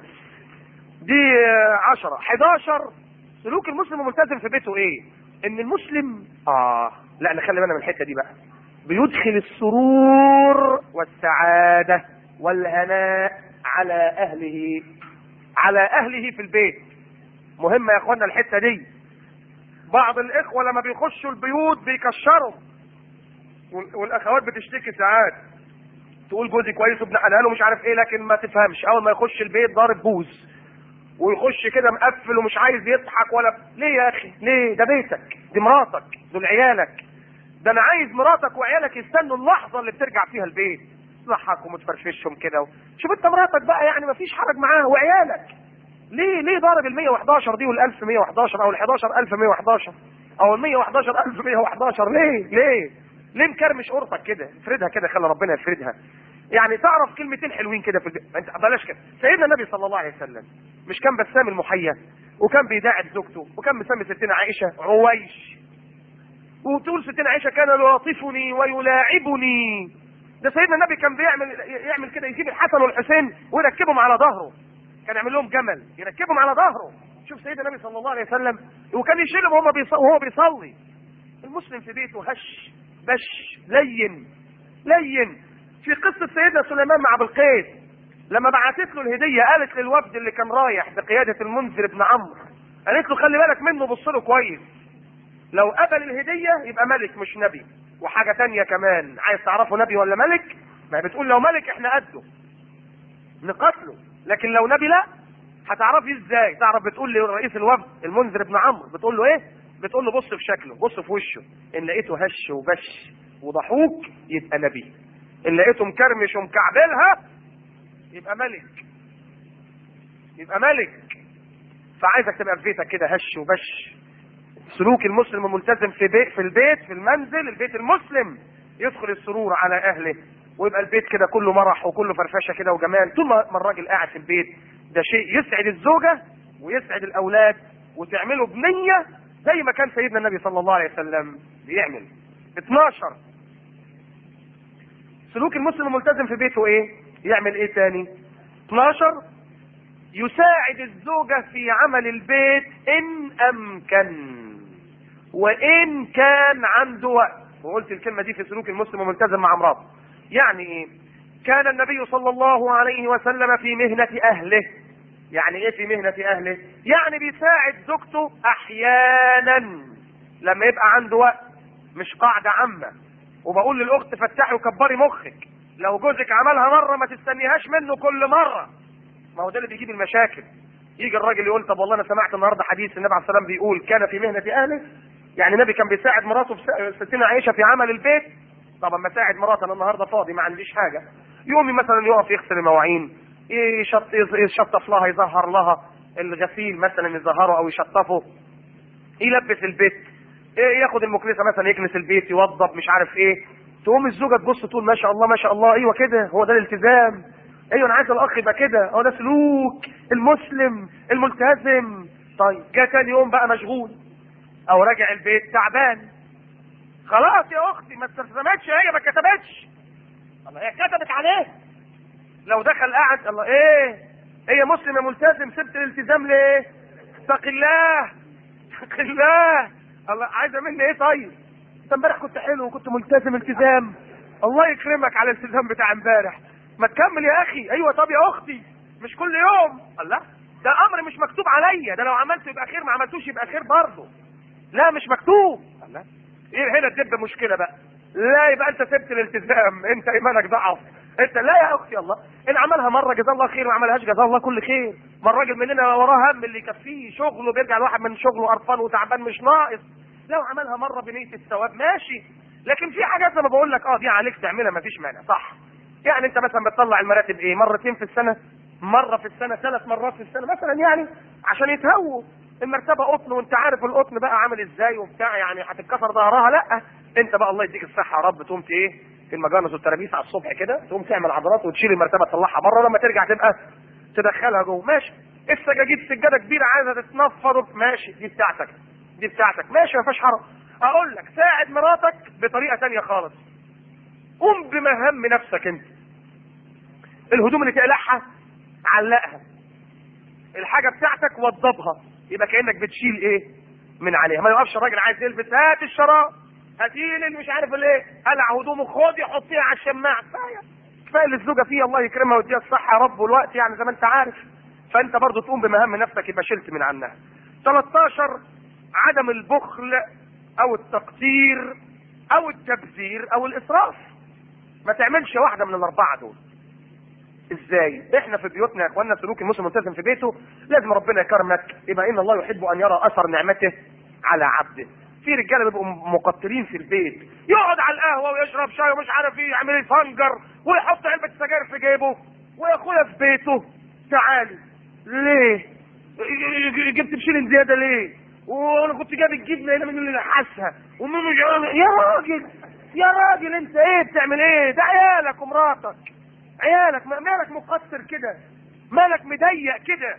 دي آه، عشرة 11 سلوك المسلم الملتزم في بيته ايه ان المسلم اه لا نخلي بالنا من الحته دي بقى بيدخل السرور والسعاده والهناء على اهله على اهله في البيت مهمه يا اخوانا الحته دي بعض الاخوه لما بيخشوا البيوت بيكشروا وال- والاخوات بتشتكي ساعات تقول جوزي كويس وابن حلال ومش عارف ايه لكن ما تفهمش اول ما يخش البيت ضارب بوز ويخش كده مقفل ومش عايز يضحك ولا ليه يا اخي ليه ده بيتك دي مراتك دول عيالك ده انا عايز مراتك وعيالك يستنوا اللحظه اللي بترجع فيها البيت تضحكهم وتفرفشهم كده و... شوف انت مراتك بقى يعني مفيش حرج معاها وعيالك ليه ليه ضارب ال 111 دي وال 1111 او ال 11111 او ال 111111 ليه ليه ليه مكرمش قرطك كده افردها كده خلي ربنا يفردها يعني تعرف كلمتين حلوين كده في البيت انت بلاش كده سيدنا النبي صلى الله عليه وسلم مش كان بسام المحيا وكان بيداعب زوجته وكان مسمي ستنا عائشه عويش وتقول ستنا عائشه كان يلاطفني ويلاعبني ده سيدنا النبي كان بيعمل يعمل كده يجيب الحسن والحسين ويركبهم على ظهره كان يعمل لهم جمل يركبهم على ظهره شوف سيدنا النبي صلى الله عليه وسلم وكان يشيلهم وهو بيصلي وهو بيصلي المسلم في بيته هش بش لين لين في قصة سيدنا سليمان مع بلقيس لما بعتت له الهدية قالت للوفد اللي كان رايح بقيادة المنذر بن عمرو قالت له خلي بالك منه بص له كويس لو قبل الهدية يبقى ملك مش نبي وحاجة تانية كمان عايز تعرفه نبي ولا ملك ما هي بتقول لو ملك احنا قده نقتله لكن لو نبي لا هتعرفي ازاي تعرف بتقول لرئيس الوفد المنذر بن عمرو بتقول له ايه بتقول له بص في شكله بص في وشه ان لقيته هش وبش وضحوك يبقى نبي ان لقيته مكرمش ومكعبلها يبقى ملك يبقى ملك فعايزك تبقى في بيتك كده هش وبش سلوك المسلم الملتزم في بيت في البيت في المنزل البيت المسلم يدخل السرور على اهله ويبقى البيت كده كله مرح وكله فرفشه كده وجمال طول ما ما الراجل قاعد في البيت ده شيء يسعد الزوجه ويسعد الاولاد وتعمله بنيه زي ما كان سيدنا النبي صلى الله عليه وسلم بيعمل 12 سلوك المسلم الملتزم في بيته ايه يعمل ايه تاني 12 يساعد الزوجة في عمل البيت ان امكن وان كان عنده وقت وقلت الكلمة دي في سلوك المسلم الملتزم مع مراته يعني ايه كان النبي صلى الله عليه وسلم في مهنة اهله يعني ايه في مهنة اهله يعني بيساعد زوجته احيانا لما يبقى عنده وقت مش قاعدة عامة وبقول للاخت فتحي وكبري مخك لو جوزك عملها مرة ما تستنيهاش منه كل مرة ما هو ده اللي بيجيب المشاكل يجي الراجل يقول طب والله انا سمعت النهارده حديث النبي عليه الصلاه والسلام بيقول كان في مهنه اهله يعني النبي كان بيساعد مراته في ستنا عائشه في عمل البيت طب اما اساعد مراتي انا النهارده فاضي ما عنديش حاجه يقوم مثلا يقف يغسل المواعين يشط يشطف لها يظهر لها الغسيل مثلا يظهره او يشطفه يلبس البيت ياخد المكنسه مثلا يكنس البيت يوضب مش عارف ايه تقوم الزوجه تبص تقول ما شاء الله ما شاء الله ايوه كده هو ده الالتزام ايوه انا عايز الاخ يبقى كده هو ده سلوك المسلم الملتزم طيب جه تاني يوم بقى مشغول او راجع البيت تعبان خلاص يا اختي ما استلزمتش هي ما كتبتش الله هي كتبت عليه لو دخل قاعد الله ايه هي مسلم يا ملتزم سبت الالتزام ليه اتق الله اتق الله الله عايزه مني ايه طيب انت امبارح كنت حلو وكنت ملتزم التزام الله يكرمك على الالتزام بتاع امبارح ما تكمل يا اخي ايوه طب يا اختي مش كل يوم الله ده امر مش مكتوب عليا ده لو عملته يبقى خير ما عملتوش يبقى خير برضه لا مش مكتوب الله ايه هنا تدب مشكله بقى لا يبقى انت سبت الالتزام انت ايمانك ضعف انت لا يا اختي الله ان عملها مره جزاه الله خير ما عملهاش جزاه الله كل خير ما الراجل مننا وراه هم اللي يكفيه شغله بيرجع الواحد من شغله قرفان وتعبان مش ناقص لو عملها مره بنيه الثواب ماشي لكن في حاجات زي ما بقول لك اه دي عليك تعملها مفيش مانع صح يعني انت مثلا بتطلع المراتب ايه مرتين في السنه مره في السنه ثلاث مرات في السنه مثلا يعني عشان يتهووا المرتبه قطن وانت عارف القطن بقى عامل ازاي وبتاع يعني هتتكسر ظهرها لا انت بقى الله يديك الصحه يا رب تقوم ايه في المجانس والترابيس على الصبح كده تقوم تعمل عضلات وتشيل المرتبه تطلعها بره لما ترجع تبقى تدخلها جوه ماشي السجاجيد سجاده كبيره عايزه تتنفض ماشي دي بتاعتك دي بتاعتك ماشي ما فيهاش حرج اقول لك ساعد مراتك بطريقه تانية خالص قوم بمهام نفسك انت الهدوم اللي تقلعها علقها الحاجه بتاعتك وضبها يبقى كانك بتشيل ايه من عليها ما يقفش الراجل عايز يلبس هات الشراب هاتي اللي مش عارف الايه قلع هدومه خدي حطيها على الشماعه كفايه كفايه اللي الزوجه فيه الله يكرمها ويديها الصحه يا رب والوقت يعني زي ما انت عارف فانت برضه تقوم بمهام نفسك يبقى شلت من عنها 13 عدم البخل او التقصير او التبذير او الاسراف ما تعملش واحده من الاربعه دول ازاي احنا في بيوتنا يا اخواننا سلوك المسلم ملتزم في بيته لازم ربنا يكرمك يبقى ان الله يحب ان يرى اثر نعمته على عبده في رجاله بيبقوا مقترين في البيت يقعد على القهوه ويشرب شاي ومش عارف ايه يعمل فنجر ويحط علبه سجاير في جيبه ويا اخويا في بيته تعالي ليه جبت بشيلين زياده ليه وانا كنت جايب الجبنه هنا من اللي حاسها ومنه يا راجل يا راجل انت ايه بتعمل ايه ده عيالك ومراتك عيالك مالك مقصر كده مالك مضيق كده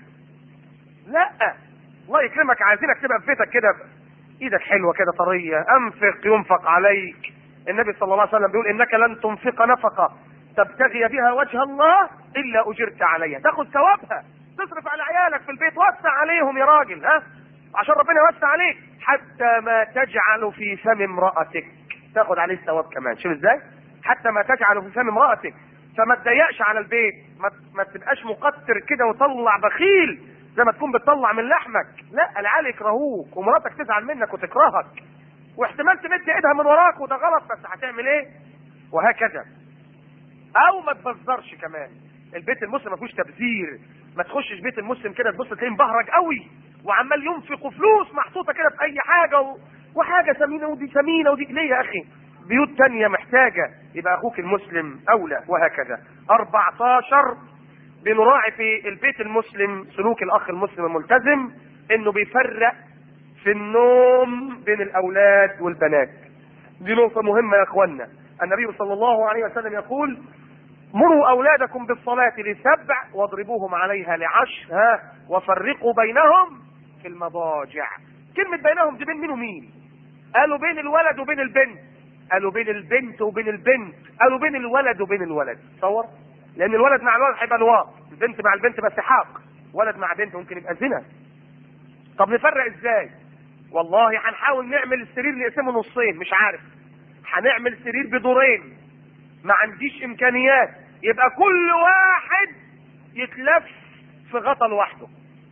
لا الله يكرمك عايزينك تبقى في بيتك كده ايدك حلوه كده طريه انفق ينفق عليك النبي صلى الله عليه وسلم بيقول انك لن تنفق نفقه تبتغي بها وجه الله الا اجرت عليها تاخد ثوابها تصرف على عيالك في البيت وسع عليهم يا راجل ها عشان ربنا يوسع عليك حتى ما تجعل في فم امرأتك تاخد عليه الثواب كمان شوف ازاي حتى ما تجعل في فم امرأتك فما تضيقش على البيت ما, ما تبقاش مقتر كده وطلع بخيل زي ما تكون بتطلع من لحمك لا العيال يكرهوك ومراتك تزعل منك وتكرهك واحتمال تمد ايدها من وراك وده غلط بس هتعمل ايه وهكذا او ما تبذرش كمان البيت المسلم ما فيهوش تبذير ما تخشش بيت المسلم كده تبص تلاقيه مبهرج قوي وعمال ينفق فلوس محطوطه كده في اي حاجه و... وحاجه ثمينه ودي ثمينه ودي ليه يا اخي بيوت تانية محتاجة يبقى أخوك المسلم أولى وهكذا 14 بنراعي في البيت المسلم سلوك الأخ المسلم الملتزم إنه بيفرق في النوم بين الأولاد والبنات دي نقطة مهمة يا إخوانا النبي صلى الله عليه وسلم يقول مروا أولادكم بالصلاة لسبع واضربوهم عليها لعشر ها وفرقوا بينهم في المضاجع كلمة بينهم دي بين مين ومين قالوا بين الولد وبين البنت قالوا بين البنت وبين البنت قالوا بين الولد وبين الولد تصور لان الولد مع الولد هيبقى لواط البنت مع البنت بس حاق ولد مع بنت ممكن يبقى زنا طب نفرق ازاي والله هنحاول نعمل السرير نقسمه نصين مش عارف هنعمل سرير بدورين ما عنديش امكانيات يبقى كل واحد يتلف في غطا لوحده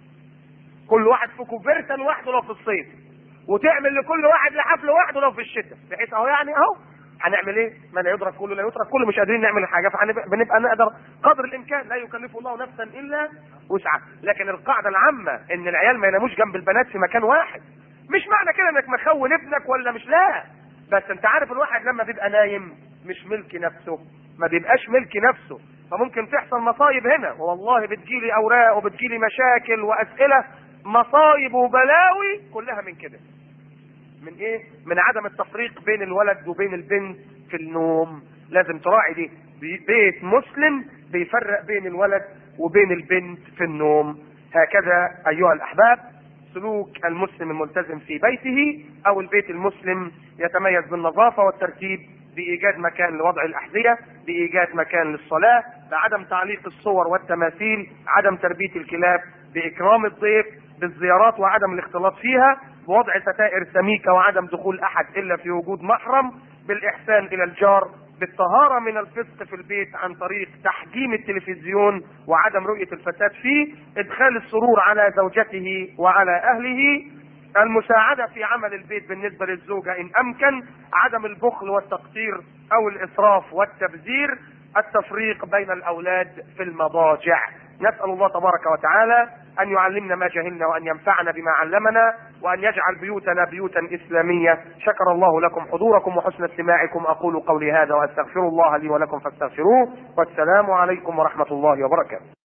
كل واحد في كوفرته لوحده لو في الصيف وتعمل لكل واحد لحاف لوحده لو في الشتاء بحيث اهو يعني اهو هنعمل ايه؟ ما لا يدرك كله لا يترك كله مش قادرين نعمل حاجه فبنبقى نقدر قدر الامكان لا يكلف الله نفسا الا وسعها لكن القاعده العامه ان العيال ما يناموش جنب البنات في مكان واحد مش معنى كده انك مخون ابنك ولا مش لا بس انت عارف الواحد لما بيبقى نايم مش ملك نفسه ما بيبقاش ملك نفسه فممكن تحصل مصايب هنا والله بتجيلي اوراق وبتجيلي مشاكل واسئله مصايب وبلاوي كلها من كده من ايه من عدم التفريق بين الولد وبين البنت في النوم لازم تراعي دي بيت مسلم بيفرق بين الولد وبين البنت في النوم هكذا ايها الاحباب سلوك المسلم الملتزم في بيته او البيت المسلم يتميز بالنظافه والترتيب بايجاد مكان لوضع الاحذيه بايجاد مكان للصلاه بعدم تعليق الصور والتماثيل عدم تربيه الكلاب باكرام الضيف بالزيارات وعدم الاختلاط فيها بوضع ستائر سميكه وعدم دخول احد الا في وجود محرم بالاحسان الى الجار بالطهارة من الفسق في البيت عن طريق تحجيم التلفزيون وعدم رؤية الفساد فيه ادخال السرور على زوجته وعلى اهله المساعدة في عمل البيت بالنسبة للزوجة ان امكن عدم البخل والتقصير او الاسراف والتبذير التفريق بين الاولاد في المضاجع نسأل الله تبارك وتعالى أن يعلمنا ما جهلنا وأن ينفعنا بما علمنا وأن يجعل بيوتنا بيوتا إسلامية شكر الله لكم حضوركم وحسن استماعكم أقول قولي هذا وأستغفر الله لي ولكم فاستغفروه والسلام عليكم ورحمة الله وبركاته